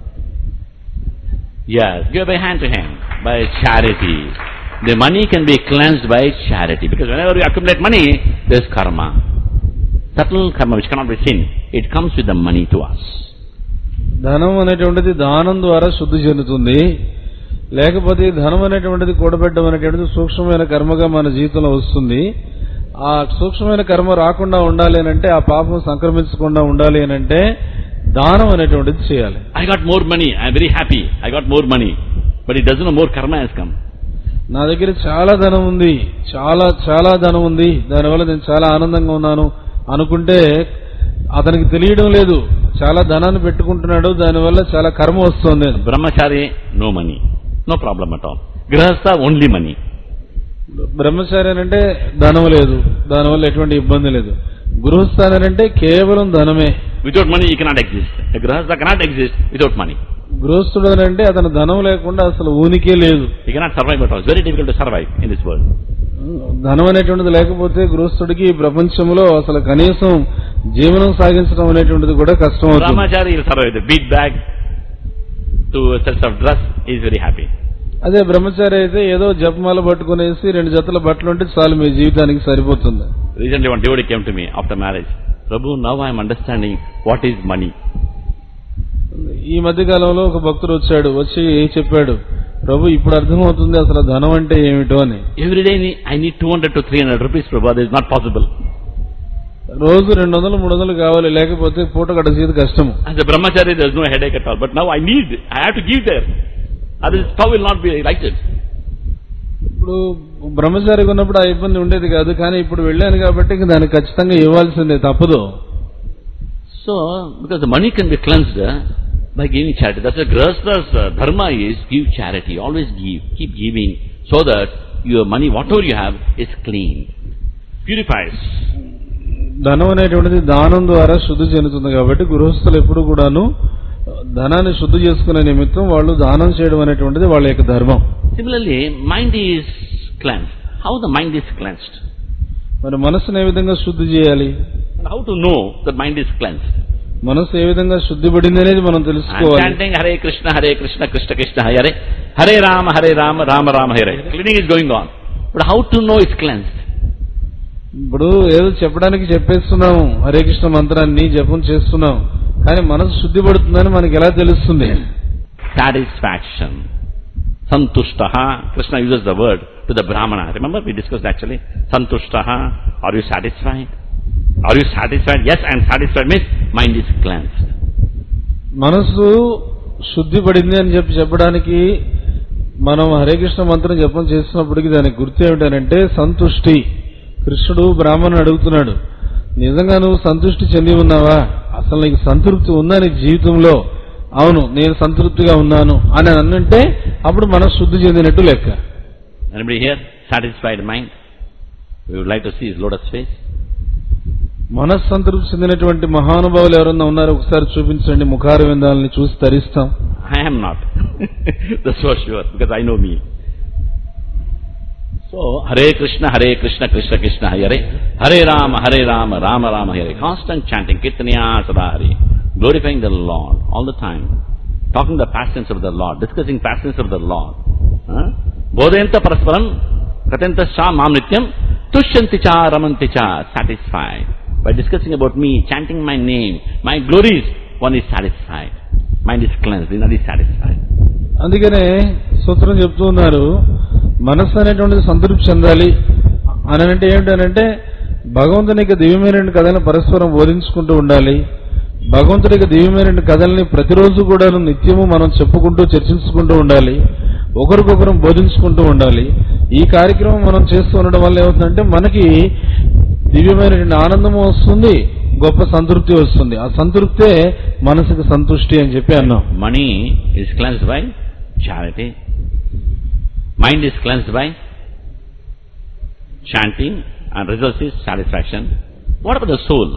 Yes, give by hand to hand, by charity. The money can be cleansed by charity because whenever we accumulate money, there's karma. Subtle karma which cannot be seen. It comes with the money to us. ధనం అనేటువంటిది దానం ద్వారా శుద్ధి చెందుతుంది లేకపోతే ఈ ధనం అనేటువంటిది కూడబెట్టడం అనేటువంటిది సూక్ష్మమైన కర్మగా మన జీవితంలో వస్తుంది ఆ సూక్ష్మమైన కర్మ రాకుండా ఉండాలి అని అంటే ఆ పాపం సంక్రమించకుండా ఉండాలి అని అంటే దానం అనేటువంటిది చేయాలి I got more money. I'm very happy. I got more money. But it doesn't know more karma has come. నా దగ్గర చాలా ధనం ఉంది చాలా చాలా ధనం ఉంది దానివల్ల నేను చాలా ఆనందంగా ఉన్నాను అనుకుంటే అతనికి తెలియడం లేదు చాలా ధనాన్ని పెట్టుకుంటున్నాడు దానివల్ల చాలా కర్మ వస్తుంది అని. Brahmachari, no money. No problem at all. Grihastha, only money. బ్రహ్మచారి అని అంటే ధనం లేదు దానివల్ల ఎటువంటి ఇబ్బంది లేదు గృహస్థాని అని అంటే కేవలం ధనమే Without money, he cannot exist. A grihastha cannot exist without money. గృహస్థుడు అని అంటే అతను ధనం లేకుండా అసలు ఊనికే లేదు He cannot survive at all. It's very difficult to survive in this world. ధనం అనేటువంటిది లేకపోతే గృహస్థుడికి ఈ ప్రపంచంలో అసలు కనీసం జీవనం సాగించడం అనేటువంటిది కూడా కష్టం అవుతుంది Brahmachari will survive. The beat bag to a set of dress he is very happy. అదే బ్రహ్మచారి అయితే ఏదో జపమాల పట్టుకునేసి రెండు జతల బట్టలు ఉంటే చాలు మీ జీవితానికి సరిపోతుంది Recently one devotee came to me after marriage. Prabhu, now I am understanding what is money. ఈ మధ్య కాలంలో ఒక భక్తుడు వచ్చాడు వచ్చి చెప్పాడు ప్రభు ఇప్పుడు అర్థమవుతుంది అసలు ధనం అంటే ఏమిటో అని Every day ne- I need 200 to 300 rupees, Prabhu. That is not possible. రోజు రెండు వందలు మూడు వందలు కావాలి లేకపోతే పూట గడచేది కష్టము As a brahmachari, there is no headache at all. But now I need, I have to give there. Otherwise, stove will not be lighted. ఇప్పుడు బ్రహ్మచారిగా ఉన్నప్పుడు ఆ ఇబ్బంది ఉండేది కాదు కానీ ఇప్పుడు వెళ్ళాను కాబట్టి ఇంక దానికి ఖచ్చితంగా ఇవ్వాల్సిందే తప్పదు So, because the money can be cleansed uh, by giving charity. That's why Grahastha's uh, dharma is give charity. Always give. Keep giving so that your money, whatever you have, is clean. Purifies. ధనం అనేటువంటిది దానం ద్వారా శుద్ధి చెందుతుంది కాబట్టి గృహస్థులు ఎప్పుడు కూడాను ధనాన్ని శుద్ధి చేసుకునే నిమిత్తం వాళ్ళు దానం చేయడం అనేటువంటిది వాళ్ళ యొక్క ధర్మం Similarly, mind is cleansed. How the mind is cleansed? మరి మనసును ఏ విధంగా శుద్ధి చేయాలి And how to know that mind is cleansed? మనసు ఏ విధంగా శుద్ధి పడింది అనేది మనం I'm తెలుసుకోవాలి chanting Hare Krishna, Hare Krishna, Krishna Krishna, Hare Hare Rama, Hare Rama, Rama Rama, Hare. Cleaning is going on. But how to know it's cleansed? ఇప్పుడు ఏదో చెప్పడానికి చెప్పేస్తున్నాము హరే కృష్ణ మంత్రాన్ని జపం చేస్తున్నాం కానీ మనసు శుద్ధి పడుతుందని మనకి ఎలా తెలుస్తుంది Satisfaction. Santushtaha. Krishna uses the word to the Brahmana. Remember we discussed actually. Santushtaha. Are you satisfied? Are you satisfied? Yes, I am satisfied. Means mind is cleansed. మనసు శుద్ధి పడింది అని చెప్పి చెప్పడానికి మనం హరే కృష్ణ మంత్రం జపం చేస్తున్నప్పటికీ దానికి గుర్తు ఏమిటనంటే సంతుష్టి కృష్ణుడు బ్రాహ్మణుడు అడుగుతున్నాడు నిజంగా నువ్వు సంతృష్టి చెంది ఉన్నావా అసలు నీకు సంతృప్తి ఉందా నీ జీవితంలో అవును నేను సంతృప్తిగా ఉన్నాను అని అన్నంటే అప్పుడు మనసు శుద్ధి చెందినట్టు లెక్క Anybody here? Satisfied mind? We would like to see his lotus face. మనస్సు సంతృప్తి చెందినటువంటి మహానుభావులు ఎవరన్నా ఉన్నారో ఒకసారి చూపించండి ముఖార విందాలని చూసి తరిస్తాం I am not. That's for sure, because I know me. So, Hare Krishna, Hare Krishna, Krishna Krishna, Hare Hare Rama, Hare Rama, Rama Rama, Hare. Constant chanting, Kirtaniya Sadhari, glorifying the Lord all the time, talking the passions of the Lord, discussing passions of the Lord. Huh? Bodhayanta parasparam, katanta sha mam nityam, tushyanti cha ramanti cha, satisfied. By discussing about me, chanting my name, my glories, one is satisfied. Mind is cleansed, another is satisfied. అందుకనే సూత్రం చెప్తూ ఉన్నారు మనస్సు అనేటువంటిది సంతృప్తి చెందాలి అని అంటే ఏమిటనంటే భగవంతుని యొక్క దివ్యమైన కథలను పరస్పరం బోధించుకుంటూ ఉండాలి భగవంతుడి యొక్క దివ్యమైన కథల్ని ప్రతిరోజు కూడా నిత్యము మనం చెప్పుకుంటూ చర్చించుకుంటూ ఉండాలి ఒకరికొకరు బోధించుకుంటూ ఉండాలి ఈ కార్యక్రమం మనం చేస్తూ ఉండడం వల్ల ఏమవుతుందంటే మనకి దివ్యమైనటువంటి ఆనందము వస్తుంది గొప్ప సంతృప్తి వస్తుంది ఆ సంతృప్తే మనసుకు సంతుష్టి అని చెప్పి అన్నాం Money is cleansed by charity. Mind is cleansed by chanting and result is satisfaction. What about the soul?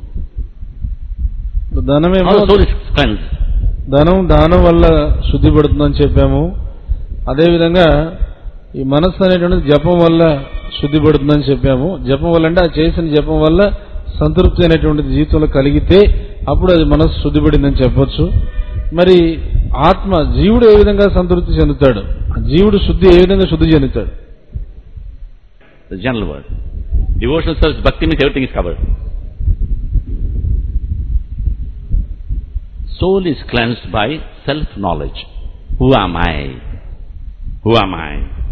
ధనమేమో How the soul is cleansed? ధనం దానం వల్ల శుద్ధి పడుతుందని చెప్పాము అదేవిధంగా ఈ మనస్సు అనేటువంటిది జపం వల్ల శుద్ధి పడుతుందని చెప్పాము జపం వల్ల అంటే ఆ చేసిన జపం వల్ల సంతృప్తి అనేటువంటిది జీవితంలో కలిగితే అప్పుడు అది మనస్సు శుద్ధి పడిందని చెప్పొచ్చు మరి ఆత్మ జీవుడు ఏ విధంగా సంతృప్తి చెందుతాడు ఆ జీవుడు శుద్ధి ఏ విధంగా శుద్ధి చెందుతాడు The general word. Devotional service, bhakti means everything is covered. Soul is cleansed by self-knowledge. Who am I? Who am I?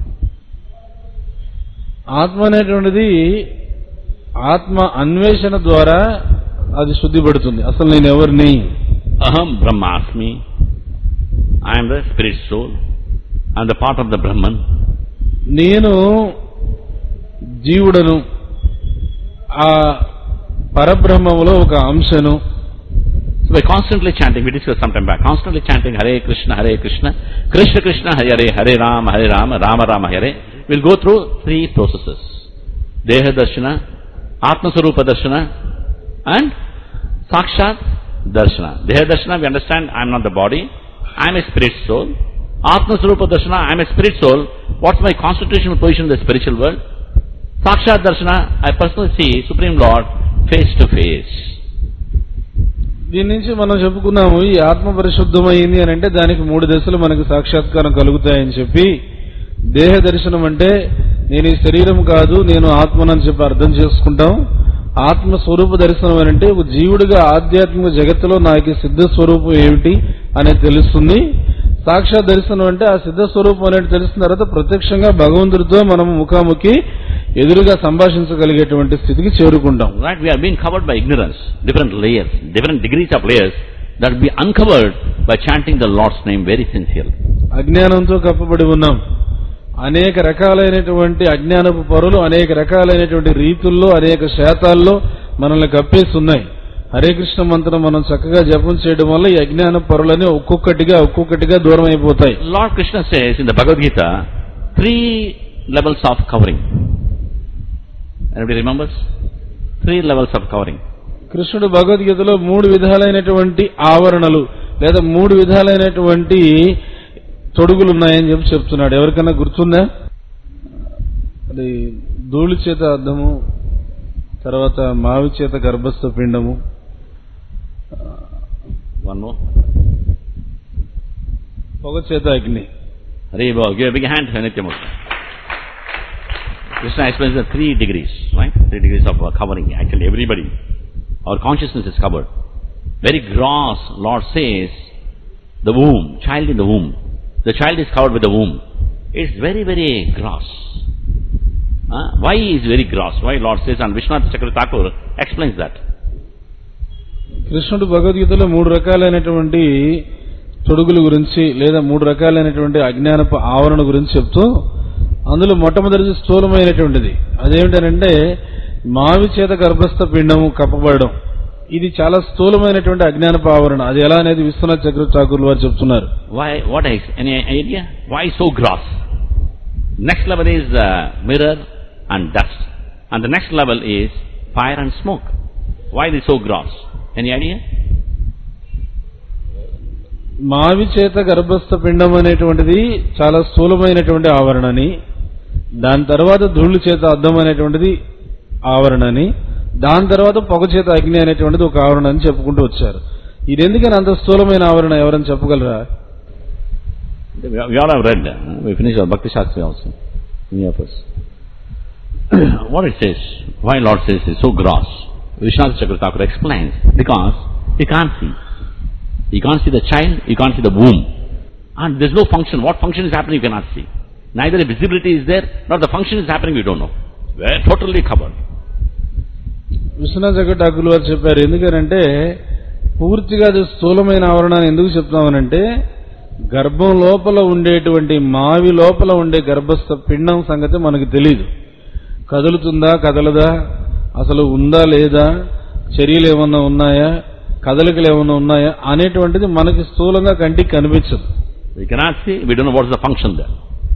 ఆత్మ అనేటువంటిది ఆత్మ అన్వేషణ ద్వారా అది శుద్ధి పడుతుంది అసలు నేను ఎవరిని Aham Brahmasmi. I am the spirit soul. I am the part of the Brahman. నేను జీవుడను ఆ పరబ్రహ్మములో ఒక అంశను So by constantly chanting, we discussed some time back, constantly chanting Hare Krishna, Hare Krishna, Krishna Krishna, Hare Hare Rama, Hare Rama, Rama Rama, Hare, we'll go through three processes. Deha Darshana, Atma Sarupa Darshana, and Sakshat Darshana. Deha Darshana, we understand I am not the body, I am a spirit soul. Atma Sarupa Darshana, I am a spirit soul. What's my constitutional position in the spiritual world? Sakshat Darshana, I personally see Supreme Lord face to face. దీని నుంచి మనం చెప్పుకున్నాము ఈ ఆత్మ పరిశుద్ధమైంది అని అంటే దానికి మూడు దశలు మనకు సాక్షాత్కారం కలుగుతాయని చెప్పి దేహ దర్శనం అంటే నేను ఈ శరీరం కాదు నేను ఆత్మనని చెప్పి అర్థం చేసుకుంటాం ఆత్మ స్వరూప దర్శనం అని అంటే ఒక జీవుడిగా ఆధ్యాత్మిక జగత్తులో నాకు ఈ సిద్ధ స్వరూపం ఏమిటి అనేది తెలుస్తుంది సాక్షాత్ దర్శనం అంటే ఆ సిద్ధ స్వరూపం అనేది తెలిసిన తర్వాత ప్రత్యక్షంగా భగవంతుడితో మనం ముఖాముఖి ఎదురుగా సంభాషించగలిగేటువంటి స్థితికి చేరుకుంటాం Right? We are being covered by ignorance, different layers, different degrees of layers that will be uncovered by chanting the Lord's name very sincerely. అజ్ఞానంతో కప్పబడి ఉన్నాం అనేక రకాలైనటువంటి అజ్ఞానపు పొరలు అనేక రకాలైనటువంటి రీతుల్లో అనేక శాతాల్లో మనల్ని కప్పేసి ఉన్నాయి హరే కృష్ణ మంత్రం మనం చక్కగా జపం చేయడం వల్ల ఈ అజ్ఞాన పొరలని ఒక్కొక్కటిగా ఒక్కొక్కటిగా దూరం అయిపోతాయి Lord Krishna says in the Bhagavad Gita, three levels of covering. Anybody remembers? Three levels of covering. కృష్ణుడు భగవద్గీతలో మూడు విధాలైనటువంటి ఆవరణలు లేదా మూడు విధాలైనటువంటి తొడుగులు ఉన్నాయని చెప్పి చెప్తున్నాడు ఎవరికైనా గుర్తుందా అది ధూళి చేత అద్దము తర్వాత మావి చేత గర్భస్థ పిండము One more. పొగ చేత అగ్ని Hare Bol, give a big hand to Nityamurti. Krishna explains the three degrees, right? Three degrees of uh, covering. Actually, everybody, our consciousness is covered. Very gross, Lord says, the womb, child in the womb. The child is covered with the womb. It's very, very gross. Huh? Why is very gross? Why Lord says, and Vishwanath Chakravarti Thakur explains that. కృష్ణుడు భగవద్గీతలో మూడు రకాలైనటువంటి తొడుగుల గురించి లేదా మూడు రకాలైనటువంటి అజ్ఞానపు ఆవరణ గురించి చెప్తూ అందులో మొట్టమొదటిది స్థూలమైనటువంటిది అదేమిటనంటే మావి చేత గర్భస్థ పిండము కప్పబడడం ఇది చాలా స్థూలమైనటువంటి అజ్ఞానపు ఆవరణ అది ఎలా అనేది విశ్వనాథ్ చక్ర ఠాకూర్ వారు చెప్తున్నారు Why, what is, any idea? Why so gross? Next level is uh, mirror and dust. And the next level is fire and smoke. Why is it so gross? Any idea? మావి చేత గర్భస్థ పిండం అనేటువంటిది చాలా స్థూలమైనటువంటి ఆవరణని దాని తర్వాత ధూళి చేత అద్దం అనేటువంటిది ఆవరణని దాని తర్వాత పొగ చేత అగ్ని అనేటువంటిది ఒక ఆవరణ అని చెప్పుకుంటూ వచ్చారు ఇది ఎందుకని అంత స్థూలమైన ఆవరణ ఎవరైనా చెప్పగలరా We we all have read. uh, We finished our Bhakti Shastri also. Many of us. what it says, why Lord says it's so gross? Vishwanath Chakravarti Thakur explains, because you can't see. You can't see the child, you can't see the womb. And there's no function. What function is happening you cannot see. Neither the visibility is there, nor the function is happening we don't know. We're totally covered. Vishwanath జగట్ Thakur వారు చెప్పారు ఎందుకనంటే పూర్తిగా అది స్థూలమైన ఆవరణ అని ఎందుకు చెప్తామనంటే గర్భం లోపల ఉండేటువంటి మావి లోపల ఉండే గర్భస్థ పిండం సంగతి మనకు తెలియదు కదులుతుందా కదలదా అసలు ఉందా లేదా చర్యలు ఏమన్నా ఉన్నాయా కదలికలు ఏమన్నా ఉన్నాయా అనేటువంటిది మనకి స్థూలంగా కంటికి కనిపించదు We cannot see, we don't know what's the function there.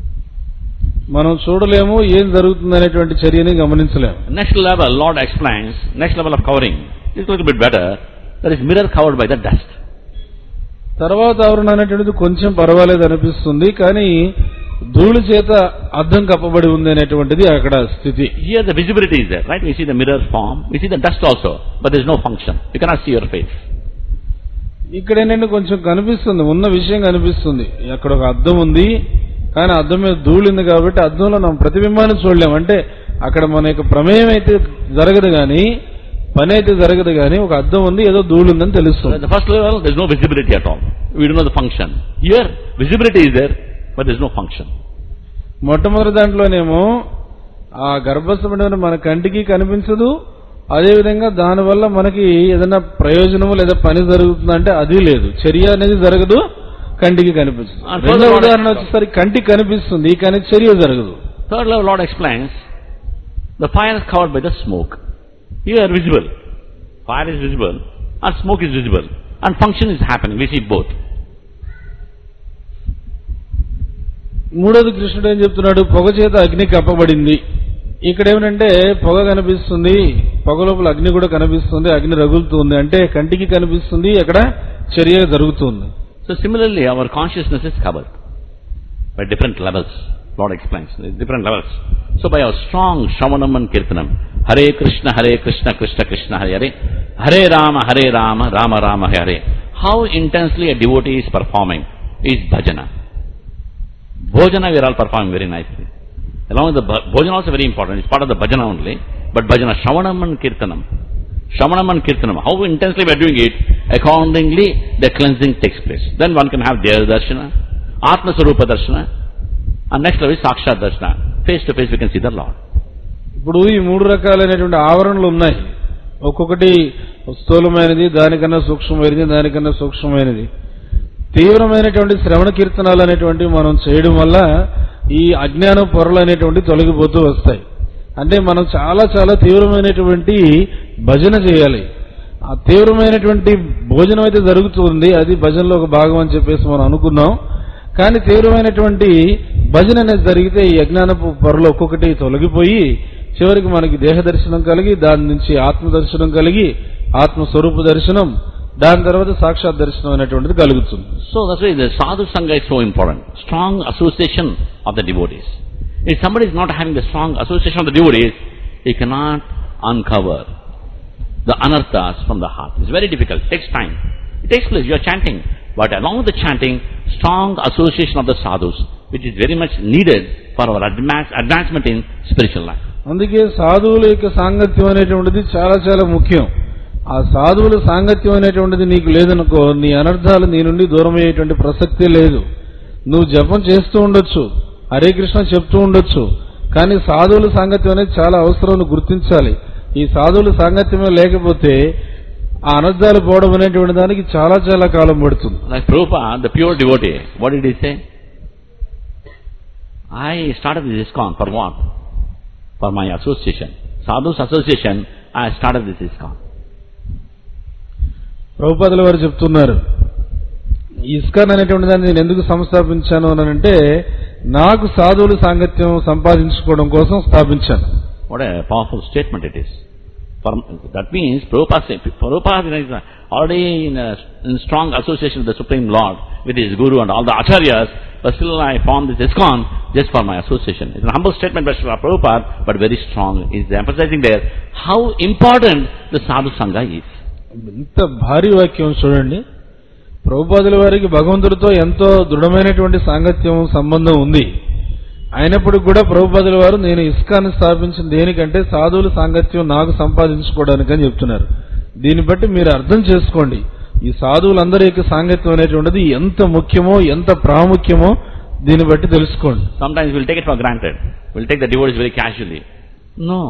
మనం చూడలేము ఏం జరుగుతుంది అనేటువంటి చర్యని గమనించలేము Next level, Lord explains, next level of covering is a little bit better. That is mirror covered by the dust. తర్వాత ఆవరణ అనేటువంటిది కొంచెం పర్వాలేదు అనిపిస్తుంది కానీ ధూళి చేత అద్దం కప్పబడి ఉంది అనేటువంటిది అక్కడ స్థితి Here the visibility is there, right? We see the mirror form, we see the dust also, but there is no function. You cannot see your face. ఇక్కడ ఏంటంటే కొంచెం కనిపిస్తుంది ఉన్న విషయం కనిపిస్తుంది అక్కడ ఒక అద్దం ఉంది కానీ అద్దం మీద ధూళి ఉంది కాబట్టి అద్దంలో మనం ప్రతిబింబాన్ని చూడలేం అంటే అక్కడ మన యొక్క ప్రమేయం అయితే జరగదు కానీ పని అయితే జరగదు కానీ ఒక అద్దం ఉంది ఏదో ధూళి ఉందని So at తెలుస్తుంది the first level, there is no visibility at all. We don't know the function. Here, visibility is there, but there is no function. మొట్టమొదటి దాంట్లోనేమో ఆ గర్భస్థమైన మన కంటికి కనిపించదు అదేవిధంగా దానివల్ల మనకి ఏదైనా ప్రయోజనము లేదా పని జరుగుతుందంటే అది లేదు చర్య అనేది జరగదు కంటికి కనిపిస్తుంది And రెండో further ఉదాహరణ on- వచ్చేసరికి కంటికి కనిపిస్తుంది కానీ చర్య జరగదు Third level, Lord explains, the fire is covered by the smoke. Here, visible. Fire is visible, and smoke is visible, and function is happening. We see both. మూడోది కృష్ణుడు ఏం చెప్తున్నాడు పొగ చేత అగ్ని కప్పబడింది ఇక్కడ ఏమిటంటే పొగ కనిపిస్తుంది పొగ లోపల అగ్ని కూడా కనిపిస్తుంది అగ్ని రగులుతుంది అంటే కంటికి కనిపిస్తుంది అక్కడ చర్య జరుగుతుంది So similarly, our consciousness is covered by different levels. Lord explains, different levels. So by our strong Shravanam and Kirtanam, Hare Krishna, Hare Krishna, Krishna Krishna, Hare Hare, Hare Rama, Hare Rama, Rama Rama, Hare Hare. How intensely a devotee is performing is bhajana. Bhojana we are all performing very nicely. Along with the bha- bhojana also very important. It's part of the bhajana only. but bhajana, Shravanam and Kirtanam. Shravanam and Kirtanam, how intensely we are doing it, accordingly the cleansing takes place. Then one can have Deva Darshana, Atma Sarupa Darshana, and next level is Sakshat Darshana. Face to face we can see the Lord. ఇప్పుడు ఈ మూడు రకాలైనటువంటి ఆవరణలు ఉన్నాయి ఒక్కొక్కటి స్థూలమైనది దానికన్నా సూక్ష్మమైనది దానికన్నా సూక్ష్మమైనది తీవ్రమైనటువంటి శ్రవణ కీర్తనాలు అనేటువంటివి మనం చేయడం వల్ల ఈ అజ్ఞాన పొరలు అనేటువంటి తొలగిపోతూ వస్తాయి అంటే మనం చాలా చాలా తీవ్రమైనటువంటి భజన చేయాలి ఆ తీవ్రమైనటువంటి భోజనం అయితే జరుగుతుంది అది భజనలో ఒక భాగం అని చెప్పేసి మనం అనుకున్నాం కానీ తీవ్రమైనటువంటి భజన అనేది జరిగితే ఈ అజ్ఞానపు పొరలు ఒక్కొక్కటి తొలగిపోయి చివరికి మనకి దేహ దర్శనం కలిగి దాని నుంచి ఆత్మ దర్శనం కలిగి ఆత్మ స్వరూప దర్శనం దాని తర్వాత సాక్షాత్ దర్శనం అనేటువంటిది కలుగుతుంది So that's why the sadhu sangha is so important. Strong association of the devotees. If somebody is not having the strong association of the devotees, he cannot uncover the anarthas from the heart. It's very difficult. It takes time. It takes place. You are chanting. But along with the chanting, strong association of the sadhus, which is very much needed for our advance, advancement in spiritual life. అందుకే సాధువుల యొక్క సాంగత్యం అనేటువంటిది చాలా చాలా ముఖ్యం ఆ సాధువుల సాంగత్యం అనేటువంటిది నీకు లేదనుకో నీ అనర్థాలు నీ నుండి దూరం అయ్యేటువంటి ప్రసక్తే లేదు నువ్వు జపం చేస్తూ ఉండొచ్చు హరే కృష్ణ చెప్తూ ఉండొచ్చు కానీ సాధువుల సాంగత్యం అనేది చాలా అవసరం నువ్వు గుర్తించాలి ఈ సాధువుల సాంగత్యమే లేకపోతే ఆ అనర్థాలు పోవడం అనేటువంటి దానికి చాలా చాలా కాలం పడుతుంది Like Prabhupada, the pure devotee, what did he say? I started this ISKCON for what? For my association. Sadhu's association, I started this ISKCON. ప్రభుపాదుల వారు చెప్తున్నారు ఇస్కాన్ అనేటువంటి దాన్ని నేను ఎందుకు సంస్థాపించాను అని అంటే నాకు సాధువుల సాంగత్యం సంపాదించుకోవడం కోసం స్థాపించాను What a powerful statement it is. For, that means Prabhupada, say- Prabhupada is already in, a, in strong association with the Supreme Lord, with his Guru and all the Acharyas, but still I formed this ISKCON just for my association. It's a humble statement by Srila Prabhupada, but very strong. He's emphasizing there how important the Sadhu Sangha is. ఇంత భారీ వాక్యం చూడండి ప్రభుపాదుల వారికి భగవంతుడితో ఎంతో దృఢమైనటువంటి సాంగత్యం సంబంధం ఉంది అయినప్పటికీ కూడా ప్రభుపాదుల వారు నేను ఇస్కాన్ని స్థాపించిన దేనికంటే సాధువుల సాంగత్యం నాకు సంపాదించుకోవడానికి అని చెప్తున్నారు దీన్ని బట్టి మీరు అర్థం చేసుకోండి ఈ సాధువులందరి యొక్క సాంగత్యం అనేటువంటిది ఎంత ముఖ్యమో ఎంత ప్రాముఖ్యమో దీన్ని బట్టి తెలుసుకోండి Sometimes we'll take it for granted. We'll take the devotees very casually. No.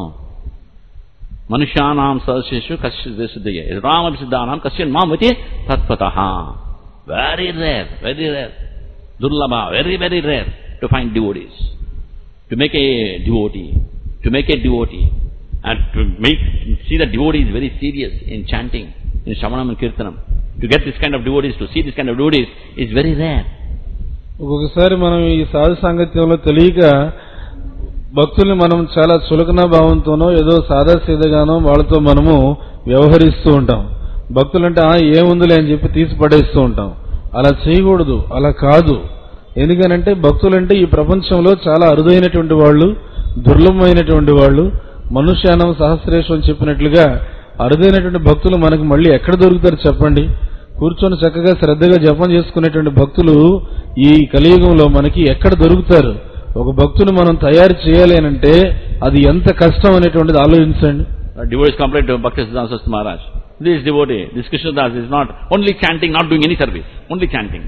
Manushanam saraseshu kasyadesiddhaya. Rama siddhanam kasyan mamati tatpataha. Very rare, very rare. Durlabha, very, very rare to find devotees. To make a devotee, to make a devotee, and to make, see the devotee is very serious in chanting, in Shamanam and Kirtanam. To get this kind of devotees, to see this kind of devotees is very rare. ఒక్కొక్కసారి మనం ఈ సాధు సాంగత్యంలో తెలియక భక్తుల్ని మనం చాలా చులకన భావంతోనో ఏదో సాదాసీదగానో వాళ్ళతో మనము వ్యవహరిస్తూ ఉంటాం భక్తులంటే "ఆ, ఏముందిలే అని చెప్పి తీసి పడేస్తూ ఉంటాం అలా చేయకూడదు అలా కాదు ఎందుకనంటే భక్తులంటే ఈ ప్రపంచంలో చాలా అరుదైనటువంటి వాళ్ళు దుర్లభమైనటువంటి వాళ్ళు మనుష్యానం సహస్రేషం అని చెప్పినట్లుగా అరుదైనటువంటి భక్తులు మనకు మళ్ళీ ఎక్కడ దొరుకుతారు చెప్పండి కూర్చొని చక్కగా శ్రద్ధగా జపం చేసుకునేటువంటి భక్తులు ఈ కలియుగంలో మనకి ఎక్కడ దొరుకుతారు ఒక భక్తుని మనం తయారు చేయాలి అని అంటే అది ఎంత కష్టం అనేటువంటిది ఆలోచించండి Uh, devotees complain to Bhaktisiddhanta Saraswati Maharaj. This devotee, this Krishnadas is not only chanting, not doing any service, only chanting.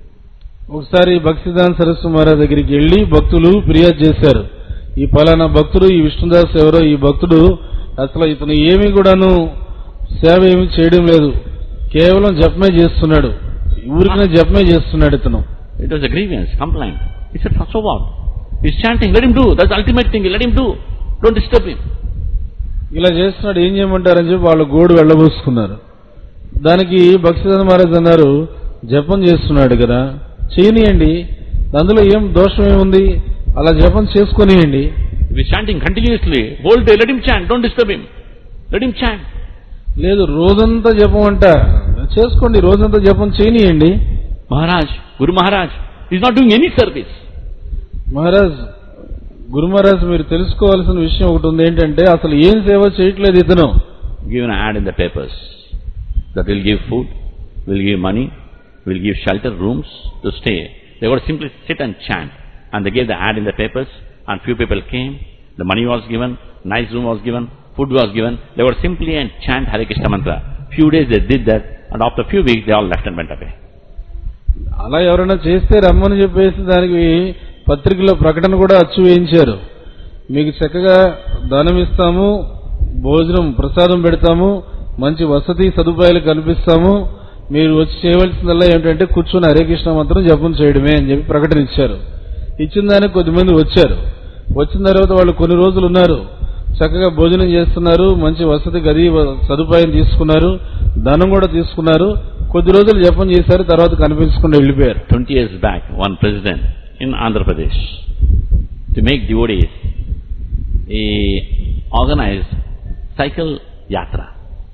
ఒకసారి భక్తిదాన్ సరస్సు మహారాజ్ దగ్గరికి వెళ్లి భక్తులు ఫిర్యాదు చేశారు ఈ పలానా భక్తుడు ఈ విష్ణుదాస్ ఎవరో ఈ భక్తుడు అసలు ఇతను ఏమీ కూడాను సేవ ఏమీ చేయడం లేదు కేవలం జపమే చేస్తున్నాడు ఊరికనే జపమే చేస్తున్నాడు ఇతను It was a grievance, complaint. He said, so what? He's chanting, let him do. That's the ultimate thing, let him do. Don't disturb him. ఇలా చేస్తున్నాడు ఏం చేయమంటారని చెప్పి వాళ్ళు గోడు వెళ్ళబోసుకున్నారు దానికి భక్తిదాన్ మహారాజ్ అన్నారు జపం చేస్తున్నాడు కదా చేయనియండి అందులో ఏం దోషం ఏముంది అలా జపం చేసుకొనియండి If he's chanting continuously, whole day, let him chant, don't disturb him. Let him chant. లేదు రోజంతా జపం అంట చేసుకోండి రోజంతా జపం చేయనియండి Maharaj, Guru Maharaj, he's not doing any service. Maharaj గురు మహారాజ్ మీరు తెలుసుకోవాల్సిన విషయం ఒకటి ఉంది ఏంటంటే అసలు ఏం సేవ చేయట్లేదు ఇతను Give an ad in the papers that will give food, will give money, will give shelter, rooms to stay. They got to simply sit and chant. And they gave the ad in the papers, and few people came. The money was given, nice room was given, food was given, they would simply and chant Hare Krishna mantra. Few days they did that, and after a few weeks they all left and went away. అలా ఎవరైనా చేస్తే రమ్మని చెప్పేసి దానికి పత్రికలో ప్రకటన కూడా అచ్చు వేయించారు మీకు చక్కగా దానం ఇస్తాము భోజనం ప్రసాదం పెడతాము మంచి వసతి సదుపాయాలు కల్పిస్తాము మీరు వచ్చి చేయవలసిందల్లా ఏమిటంటే కూర్చొని హరే కృష్ణ మంత్రం జపం చేయడమే అని చెప్పి ప్రకటన ఇచ్చారు ఇచ్చిన దానికి కొద్దిమంది వచ్చారు వచ్చిన తర్వాత వాళ్ళు కొన్ని రోజులు ఉన్నారు చక్కగా భోజనం చేస్తున్నారు మంచి వసతి గది వ- సదుపాయం తీసుకున్నారు ధనం కూడా తీసుకున్నారు కొద్ది రోజులు జపం చేశారు తర్వాత కనిపించకుండా వెళ్ళిపోయారు 20 years back, one president in Andhra Pradesh, to make devotees, he organized cycle yatra.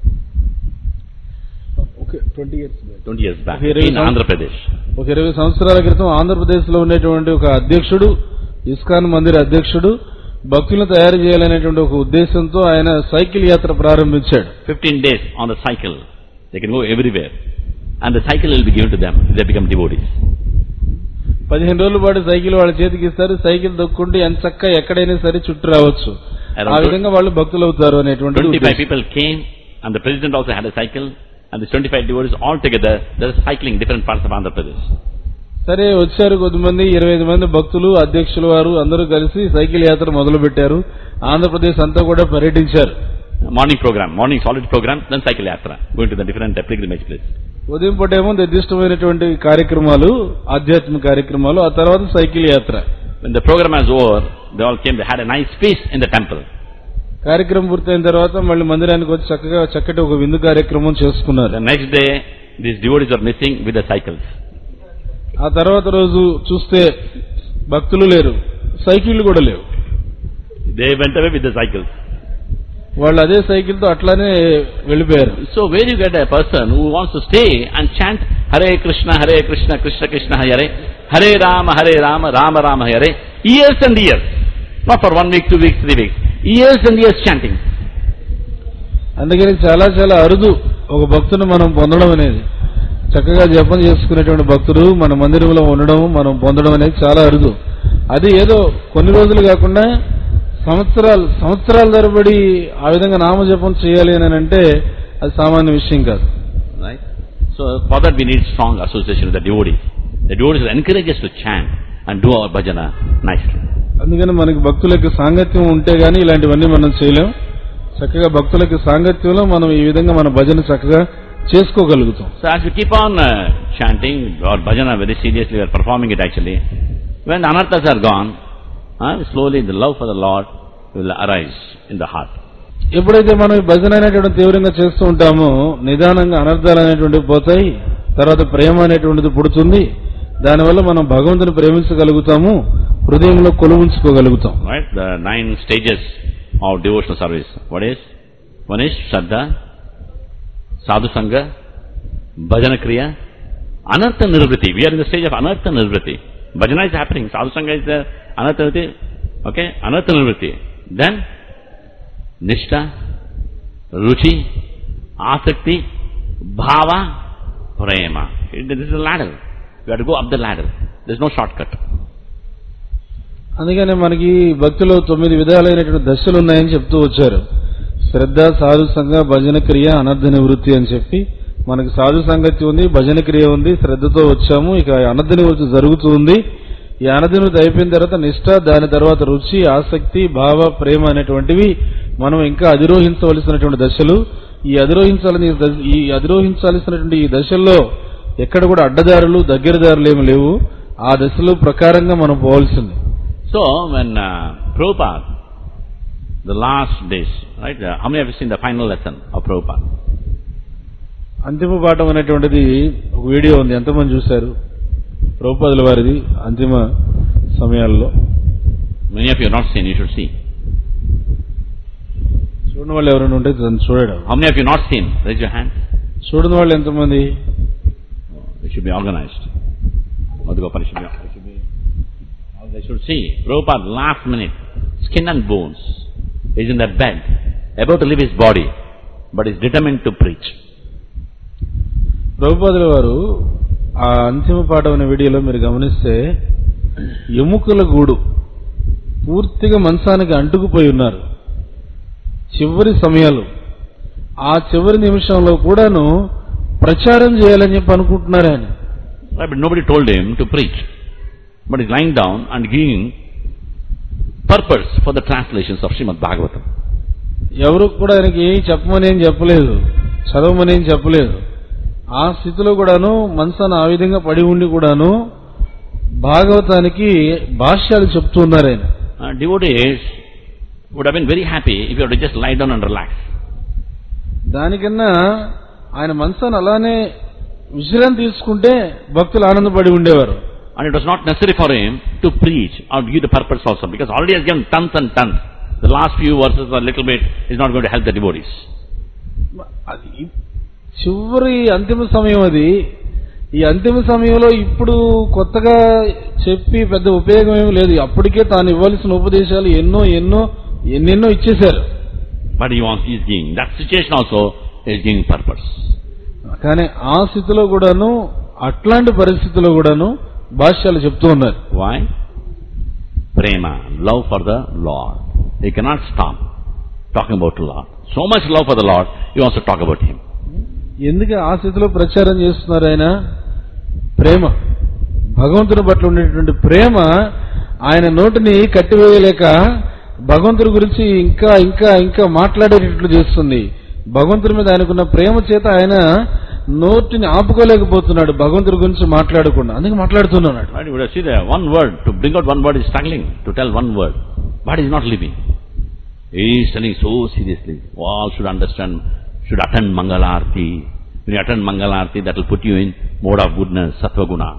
Okay twenty years 20 years back Here in is some- Andhra Pradesh. ఒక ఇరవై సంవత్సరాల క్రితం ఆంధ్రప్రదేశ్ లో ఉండేటువంటి ఒక అధ్యక్షుడు ఇస్కాన్ మందిర్ అధ్యక్షుడు భక్తులను తయారు చేయాలనేటువంటి ఒక ఉద్దేశంతో ఆయన సైకిల్ యాత్ర ప్రారంభించాడు 15 days on the cycle. They can go everywhere. And the cycle will be given to them if they become devotees. పదిహేను రోజుల పాటు సైకిల్ వాళ్ళ చేతికి ఇస్తారు సైకిల్ దొక్కుంటే ఎంత చక్కగా ఎక్కడైనా సరే చుట్టూ రావచ్చు ఆ Around విధంగా వాళ్ళు భక్తులు అవుతారు అనేటువంటి 25 ఉద్దేశం. people came and the president also had a cycle and these 25 devotees all together, they're cycling different parts of Andhra Pradesh. సరే వచ్చారు కొద్దిమంది ఇరవై ఐదు మంది భక్తులు అధ్యక్షులు వారు అందరూ కలిసి సైకిల్ యాత్ర మొదలు పెట్టారు ఆంధ్రప్రదేశ్ అంతా కూడా పర్యటించారు Morning program, morning solid program, then cycle yatra, going to the different uh, pilgrimage places. ఉదయం పూటేమో నిర్దిష్టమైనటువంటి కార్యక్రమాలు ఆధ్యాత్మిక కార్యక్రమాలు ఆ తర్వాత సైకిల్ యాత్ర When the program was over, they all came, they had a nice feast in the temple. కార్యక్రమం పూర్తయిన తర్వాత మళ్ళీ మందిరానికి వచ్చి చక్కగా చక్కటి ఒక విందు కార్యక్రమం చేసుకున్నారు The next day, these devotees are missing with the cycles. ఆ తర్వాత రోజు చూస్తే భక్తులు లేరు సైకిళ్లు కూడా లేవు They went away with the cycles. వాళ్ళు అదే సైకిల్ తో అట్లానే వెళ్ళిపోయారు So where you get a person who wants to stay and chant Hare Krishna, Hare Krishna, Krishna Krishna, Hare Hare Rama, Hare Rama, Rama Rama, Hare years and years, not for one week, two weeks, three weeks, years and years chanting. అందుకని చాలా చాలా అరుదు ఒక భక్తుని మనం పొందడం అనేది చక్కగా జపం చేసుకునేటువంటి భక్తుడు మన మందిరంలో ఉండడం మనం పొందడం అనేది చాలా అరుదు అది ఏదో కొన్ని రోజులు కాకుండా సంవత్సరాలు సంవత్సరాల తరబడి ఆ విధంగా నామజపం చేయాలి అని అంటే అది సామాన్య విషయం కాదు Right? So for that we need strong association with the devotees. The devotees will encourage us to chant and do our bhajana nicely. అందుకని మనకి భక్తులకి సాంగత్యం ఉంటే గానీ ఇలాంటివన్నీ మనం చేయలేం చక్కగా భక్తులకి సాంగత్యంలో మనం ఈ విధంగా మన భజన చక్కగా చేసుకోగలుగుతాం So as we keep on uh, chanting our bhajana very seriously, we are performing it actually. When the anarthas are gone, uh, slowly the love for the Lord will arise in the heart. ఎప్పుడైతే మనం ఈ భజన అనేటువంటి తీవ్రంగా చేస్తూ ఉంటామో నిదానంగా అనర్థాలు అనేటువంటివి పోతాయి తర్వాత ప్రేమ అనేటువంటిది పుడుతుంది దానివల్ల మనం భగవంతుని ప్రేమించగలుగుతాము హృదయంలో కొలువుంచుకోగలుగుతాం Right? The nine stages of devotional service. What is? One is Shraddha, Sadhu Sangha, Bhajana Kriya, Anartha Nirvriti. We are in the stage of Anartha Nirvriti. Bhajana is happening. Sadhu Sangha is there. Anartha Nirvriti. Okay? Anartha Nirvriti. Then, Nishtha, Ruchi, Asakti, Bhava, Prema. It- This is a ladder. We have to go up the ladder. There is no shortcut. అందుకనే మనకి భక్తిలో తొమ్మిది విధాలైనటువంటి దశలు ఉన్నాయని చెప్తూ వచ్చారు శ్రద్ధ సాధు సంఘ భజన క్రియ అనర్థ నివృత్తి అని చెప్పి మనకి సాధు సంగతి ఉంది భజన క్రియ ఉంది శ్రద్ధతో వచ్చాము ఇక అనర్థ నివృత్తి జరుగుతూ ఉంది ఈ అనర్థ నివృత్తి అయిపోయిన తర్వాత నిష్ఠ దాని తర్వాత రుచి ఆసక్తి భావ ప్రేమ అనేటువంటివి మనం ఇంకా అధిరోహించవలసినటువంటి దశలు ఈ అధిరోహించాలని ఈ అధిరోహించాల్సినటువంటి ఈ దశల్లో ఎక్కడ కూడా అడ్డదారులు దగ్గరదారులు ఏమి లేవు ఆ దశలు ప్రకారంగా మనం పోవాల్సింది So, when uh, Prabhupada, the last days, right, uh, how many have you seen the final lesson of Prabhupada? అంతిమ పాఠం అనేటువంటిది ఒక వీడియో ఉంది ఎంతమంది చూశారు ప్రభుపదుల వారిది అంతిమ సమయాల్లో Many of you have not seen, you should see. చూడని వాళ్ళు ఎవరైనా ఉంటే దాన్ని చూడడం How many of you not seen? Raise your hand. చూడని వాళ్ళు ఎంతమంది It should be organized. Madhugopal should be, it should be, they should see. Prabhupada, last minute, skin and bones, is in the bed, about to leave his body, but is determined to preach. ప్రభుపాదుల వారు ఆ అంతిమ పాఠం అనే వీడియోలో మీరు గమనిస్తే ఎముకల గూడు పూర్తిగా మంచానికి అంటుకుపోయి ఉన్నారు చివరి సమయాలు ఆ చివరి నిమిషంలో కూడాను ప్రచారం చేయాలని చెప్పి అనుకుంటున్నారు ఆయన Right, but nobody told him to preach. But he's lying down and giving purpose for the translations of Srimad Bhagavatam. ఎవరు కూడా ఆయనకి చెప్పమని ఏం చెప్పలేదు చదవమని ఏం చెప్పలేదు ఆ స్థితిలో కూడాను మనసాన ఆ విధంగా పడి ఉండి కూడాను భాగవతానికి భాష్యాలు చెప్తూ ఉన్నారు ఆయన Uh, devotees would have been very happy if you had to just lie down and relax. దానికన్నా ఆయన మనసాన అలానే విశ్రాంతి తీసుకుంటే భక్తులు ఆనందపడి ఉండేవారు And it was not necessary for him to preach or give the purpose also because already he has given tons and tons. The last few verses a little bit is not going to help the devotees. అది చివరి అంతిమ సమయం అది ఈ అంతిమ సమయంలో ఇప్పుడు కొత్తగా చెప్పి పెద్ద ఉపయోగం ఏమీ లేదు అప్పటికే తాను ఇవ్వాల్సిన ఉపదేశాలు ఎన్నో ఎన్నో ఎన్నెన్నో ఇచ్చేశారు But he wants, he is giving. That situation also is giving purpose. కానీ ఆ స్థితిలో కూడాను అట్లాంటి పరిస్థితిలో కూడాను భాష్యాలు చెప్తూ ఉన్నారు Why? Prema, love for the Lord. He cannot stop talking about the Lord. So much love for the Lord, he wants to talk about Him. ఎందుకు ఆ స్థితిలో ప్రచారం చేస్తున్నారు ఆయన ప్రేమ భగవంతుని పట్ల ఉండేటువంటి ప్రేమ ఆయన నోటిని కట్టివేయలేక భగవంతుడి గురించి ఇంకా ఇంకా ఇంకా మాట్లాడేటట్లు చేస్తుంది భగవంతుడి మీద ఆయనకున్న ప్రేమ చేత ఆయన నోటిని ఆపుకోలేకపోతున్నాడు భగవంతుడి గురించి మాట్లాడకుండా అందుకే మాట్లాడుతున్నాడు Right? You would have seen there, one word, to bring out one word is struggling to tell one word. But he is not living. He is telling so seriously. All should understand, should attend Mangalarti. When you attend Mangalarti, that will put you in mode of goodness, Sattva Guna.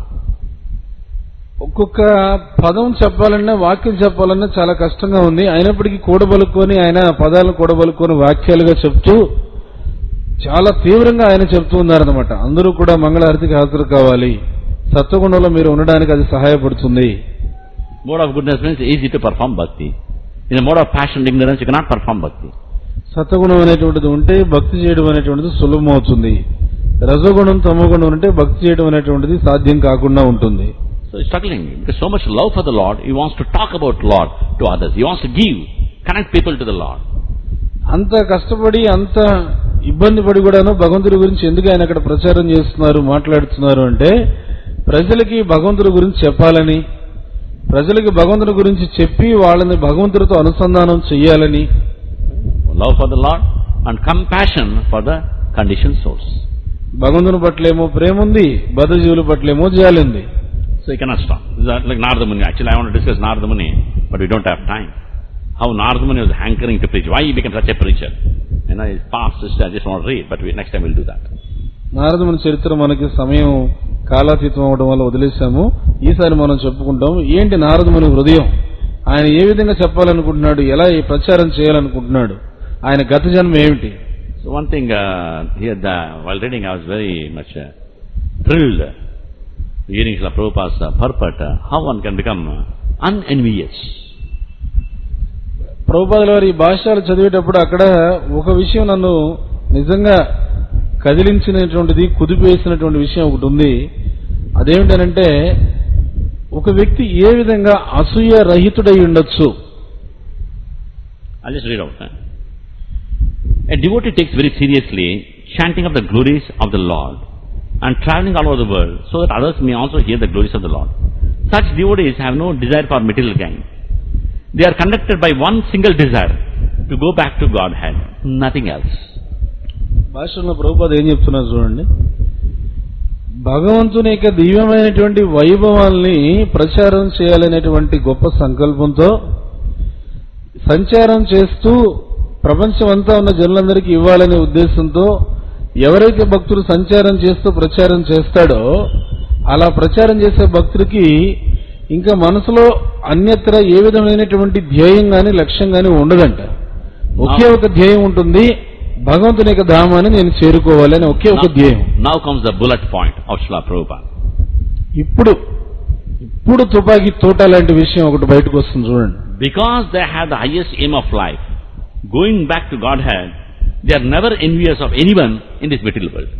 ఒక్కొక్క పదం చెప్పాలన్నా వాక్యం చెప్పాలన్నా చాలా కష్టంగా ఉంది అయినప్పటికీ కూడబలుకొని ఆయన పదాలను కూడబలుకొని వాక్యాలుగా చెప్తూ చాలా తీవ్రంగా ఆయన చెప్తూ ఉన్నారనమాట అందరూ కూడా మంగళారతికి హాజరు కావాలి సత్వగుణంలో మీరు ఉండడానికి అది సహాయపడుతుంది Mode of goodness means easy to perform bhakti. In a mode of passion and ignorance, you cannot perform bhakti. సత్వగుణం అనేటువంటిది ఉంటే భక్తి చేయడం అనేటువంటిది సులభం అవుతుంది రజోగుణం తమోగుణం ఉంటే భక్తి చేయడం అనేటువంటిది సాధ్యం కాకుండా ఉంటుంది So he's struggling. Because so much love for the Lord, he wants to talk about Lord to others. He wants to give, connect people to the Lord. అంత కష్టపడి అంత ఇబ్బంది పడి కూడాను భగవంతుడి గురించి ఎందుకు ఆయన అక్కడ ప్రచారం చేస్తున్నారు మాట్లాడుతున్నారు అంటే ప్రజలకి భగవంతుడి గురించి చెప్పాలని ప్రజలకి భగవంతుడి గురించి చెప్పి వాళ్ళని భగవంతుడితో అనుసంధానం చెయ్యాలని Love for the Lord and compassion for the conditioned souls. భగవంతుని పట్లేమో ప్రేమ ఉంది బద్ధజీవుల పట్లేమో జాలింది So he cannot stop. This is like Narada Muni. Actually, I want to discuss Narada Muni, but we don't have time. How Narada Muni was hankering to preach. Why he became such a preacher? You know, his past history, I just want to read, but we, next time we'll do that. నారదముని చరిత్ర మనకి సమయం కాలాతీతం అవడం వల్ల వదిలేశాము ఈసారి మనం చెప్పుకుంటాం ఏంటి నారదముని హృదయం ఆయన ఏ విధంగా చెప్పాలనుకుంటున్నాడు ఎలా ఈ ప్రచారం చేయాలనుకుంటున్నాడు ఆయన గత జన్మ ఏమిటి So one thing uh, here, the, while reading, I was very much uh, thrilled hearing Srila Prabhupada's uh, purport, uh, how one can become uh, unenvious. ప్రభుపాదుల వారి ఈ భాష్యాలు చదివేటప్పుడు అక్కడ ఒక విషయం నన్ను నిజంగా కదిలించినటువంటిది కుదిపేసినటువంటి విషయం ఒకటి ఉంది అదేమిటనంటే ఒక వ్యక్తి ఏ విధంగా అసూయ రహితుడై ఉండొచ్చు I'll just read out. huh? A devotee takes very seriously chanting of the glories of the Lord and traveling all over the world so that others may also hear the glories of the Lord. Such devotees have no desire for material gain. They are conducted by one single desire to go back to Godhead, nothing else. భాషలో ప్రభుపాద ఏం చెప్తున్నారు చూడండి భగవంతుని యొక్క దివ్యమైనటువంటి వైభవాల్ని ప్రచారం చేయాలనేటువంటి గొప్ప సంకల్పంతో సంచారం చేస్తూ ప్రపంచమంతా ఉన్న జనులందరికీ ఇవ్వాలనే ఉద్దేశంతో ఎవరైతే భక్తుడు సంచారం చేస్తూ ప్రచారం చేస్తాడో అలా ప్రచారం చేసే భక్తుడికి ఇంకా మనసులో అన్యత్ర ఏ విధమైనటువంటి ధ్యేయం గాని లక్ష్యం గాని ఉండదంట ఒకే ఒక ధ్యేయం ఉంటుంది భగవంతుని యొక్క ధామాన్ని నేను చేరుకోవాలి అని ఒకే ఒక ధ్యేయం Now comes the bullet point of Srila Prabhupada. ఇప్పుడు ఇప్పుడు తుపాకీ తోట లాంటి విషయం ఒకటి బయటకు వస్తుంది చూడండి Because they have the highest aim of life, going back to Godhead, they are never envious of anyone in this material world.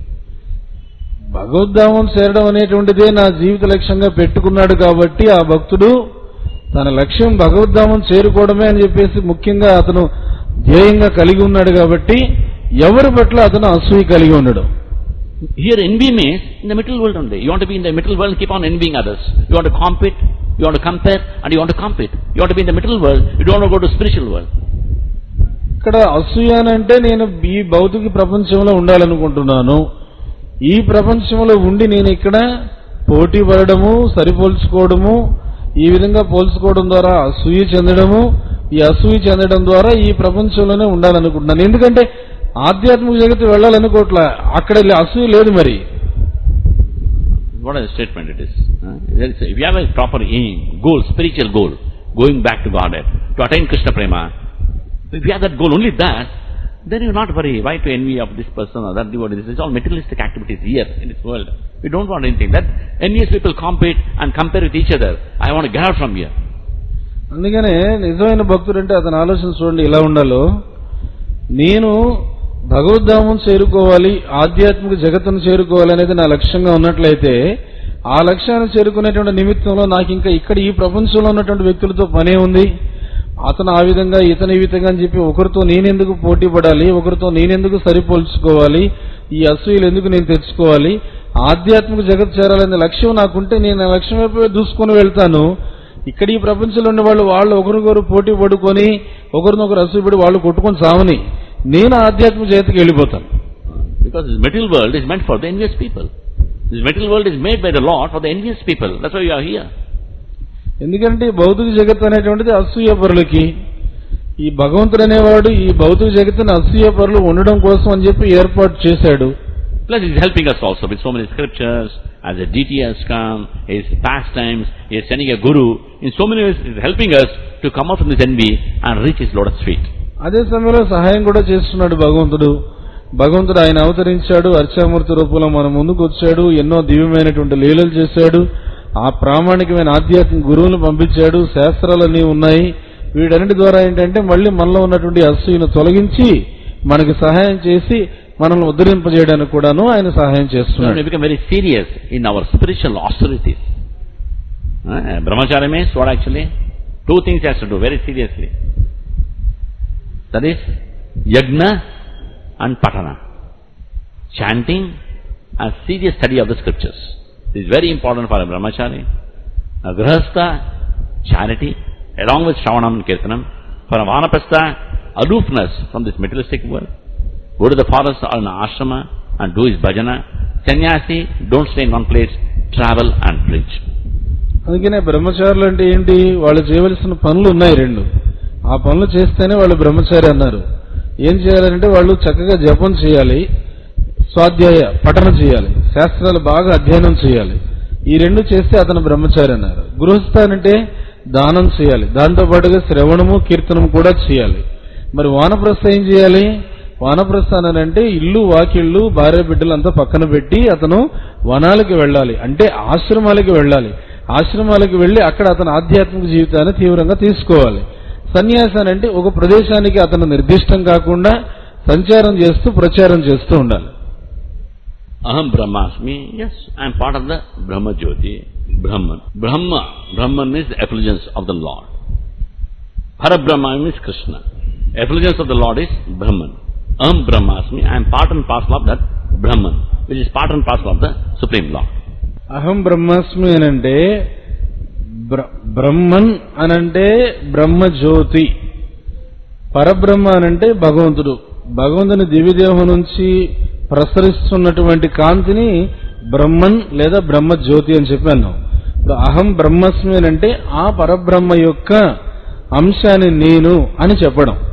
భగవద్ధామం చేరడం అనేటువంటిదే నా జీవిత లక్ష్యంగా పెట్టుకున్నాడు కాబట్టి ఆ భక్తుడు తన లక్ష్యం భగవద్ధామం చేరుకోవడమే అని చెప్పేసి ముఖ్యంగా అతను ధ్యేయంగా కలిగి ఉన్నాడు కాబట్టి ఎవరి పట్ల అతను అసూయ కలిగి ఉండడు Here envy means in the middle world only. You want to be in the middle world and keep on envying others. You want to compete, you want to compare, and you want to compete. You want to be in the middle world, you don't want to go to spiritual world. ఇక్కడ అసూయ అని అంటే నేను ఈ భౌతిక ప్రపంచంలో ఉండాలనుకుంటున్నాను ఈ ప్రపంచంలో ఉండి నేను ఇక్కడ పోటీ పడడము సరిపోల్చుకోవడము ఈ విధంగా పోల్చుకోవడం ద్వారా అసూయ చెందడము ఈ అసూయ చెందడం ద్వారా ఈ ప్రపంచంలోనే ఉండాలనుకుంటున్నాను ఎందుకంటే ఆధ్యాత్మిక జగత్తు వెళ్ళాలనుకోవట్లే అక్కడ అసూయ లేదు మరి What a statement it is. huh? There is- If you have a proper aim, goal, spiritual goal, going back to Godhead, to attain Krishna Prema, if you have that goal, only that, then you not worry why to envy of this person or that devotee. This is all materialistic activities here in this world. We don't want anything. That envious people compete and compare with each other. I want to get out from here. అందుకనే నిజమైన భక్తుడు అంటే అతని ఆలోచన చూడండి ఎలా ఉండాలో నేను భగవద్ధామం చేరుకోవాలి ఆధ్యాత్మిక జగత్తును చేరుకోవాలి అనేది నా లక్ష్యంగా ఉన్నట్లయితే ఆ లక్ష్యాన్ని చేరుకునేటువంటి నిమిత్తంలో నాకు ఇంకా ఇక్కడ ఈ ప్రపంచంలో ఉన్నటువంటి వ్యక్తులతో పనే ఉంది అతను ఆ విధంగా ఇతను ఈ విధంగా అని చెప్పి ఒకరితో నేనెందుకు పోటీ పడాలి ఒకరితో నేనెందుకు సరిపోల్చుకోవాలి ఈ అసూయలు ఎందుకు నేను తెచ్చుకోవాలి ఆధ్యాత్మిక జగత్ చేరాలనే లక్ష్యం నాకుంటే నేను ఆ లక్ష్యం వైపు దూసుకొని వెళ్తాను ఇక్కడ ఈ ప్రపంచంలో ఉన్న వాళ్ళు వాళ్ళు ఒకరికొకరు పోటీ పడుకొని ఒకరినొకరు అసూయపడి వాళ్ళు కొట్టుకొని సావని నేను ఆధ్యాత్మిక జగత్తుకి వెళ్ళిపోతాను Because this material world is meant for the envious people. This material world is made by the Lord for the envious people. That's why you are here. ఎందుకంటే ఈ భౌతిక జగత్తు అనేటువంటిది అసూయ పరులకి ఈ భగవంతుడు అనేవాడు ఈ భౌతిక జగత్తుని అసూయ పరులు ఉండడం కోసం అని చెప్పి ఏర్పాటు చేశాడు Plus, He's helping us also with so many scriptures. As a deity has come, His pastimes, He is sending a guru. In so many ways, He is helping us to come out from this envy and reach His lotus feet. అదే సమయంలో సహాయం కూడా చేస్తున్నాడు భగవంతుడు భగవంతుడు ఆయన అవతరించాడు అర్చామూర్తి రూపంలో మన ముందుకు వచ్చాడు ఎన్నో దివ్యమైనటువంటి లీలలు చేశాడు ఆ ప్రామాణికమైన ఆధ్యాత్మిక గురువులను పంపించాడు శాస్త్రాలన్నీ ఉన్నాయి వీటన్నిటి ద్వారా ఏంటంటే మళ్ళీ మనలో ఉన్నటువంటి అసూయను తొలగించి మనకి సహాయం చేసి మనల్ని ఉద్ధరింపజేయడానికి కూడాను ఆయన సహాయం So చేస్తున్నాడు we become very serious in our spiritual austerities. Uh, brahmacharya means what actually? Two things he has to do very seriously. That is, yagna and patana. Chanting and serious study of the scriptures. This is very important for a brahmachari. A grahastha, charity, along with shravanam and kirtanam. For a vanaprastha, aloofness from this materialistic world. Go to the forest or an ashrama and do his bhajana. Sannyasi, don't stay in one place, travel and preach. అందుకనే బ్రహ్మచారులు అంటే ఏంటి వాళ్ళు చేయవలసిన పనులు ఉన్నాయి రెండు ఆ పనులు చేస్తేనే వాళ్ళు బ్రహ్మచారి అన్నారు ఏం చేయాలంటే వాళ్ళు చక్కగా జపం చేయాలి స్వాధ్యాయ పఠన చేయాలి శాస్త్రాలు బాగా అధ్యయనం చేయాలి ఈ రెండు చేస్తే అతను బ్రహ్మచారి అన్నారు గృహస్థానంటే దానం చేయాలి దాంతో పాటుగా శ్రవణము కీర్తనము కూడా చేయాలి మరి వానప్రస్థ ఏం చేయాలి వానప్రస్థానం అంటే ఇల్లు వాకిళ్ళు భార్య బిడ్డలు అంతా పక్కన పెట్టి అతను వనాలకి వెళ్ళాలి అంటే ఆశ్రమాలకి వెళ్ళాలి ఆశ్రమాలకు వెళ్లి అక్కడ అతని ఆధ్యాత్మిక జీవితాన్ని తీవ్రంగా తీసుకోవాలి సన్యాసాన్ని అంటే ఒక ప్రదేశానికి అతను నిర్దిష్టం కాకుండా సంచారం చేస్తూ ప్రచారం చేస్తూ ఉండాలి Aham Brahmasmi, yes, I am part of the Brahma Jyoti, Brahman. Brahma, Brahman means the effulgence of the Lord. Parabrahma means Krishna. Effulgence of the Lord is Brahman. Aham Brahmasmi, I am part and parcel of that Brahman, which is part and parcel of the Supreme Lord. అహం బ్రహ్మాస్మి అనంటే బ్ర- బ్రహ్మన్ అనంటే బ్రహ్మజ్యోతి పరబ్రహ్మ అనంటే భగవంతుడు భగవంతుని దివ్యదేహం నుంచి ప్రసరిస్తున్నటువంటి కాంతిని బ్రహ్మన్ లేదా బ్రహ్మజ్యోతి అని చెప్పి అన్నాం ఇప్పుడు అహం బ్రహ్మస్మి అని అంటే ఆ పరబ్రహ్మ యొక్క అంశాన్ని నేను అని చెప్పడం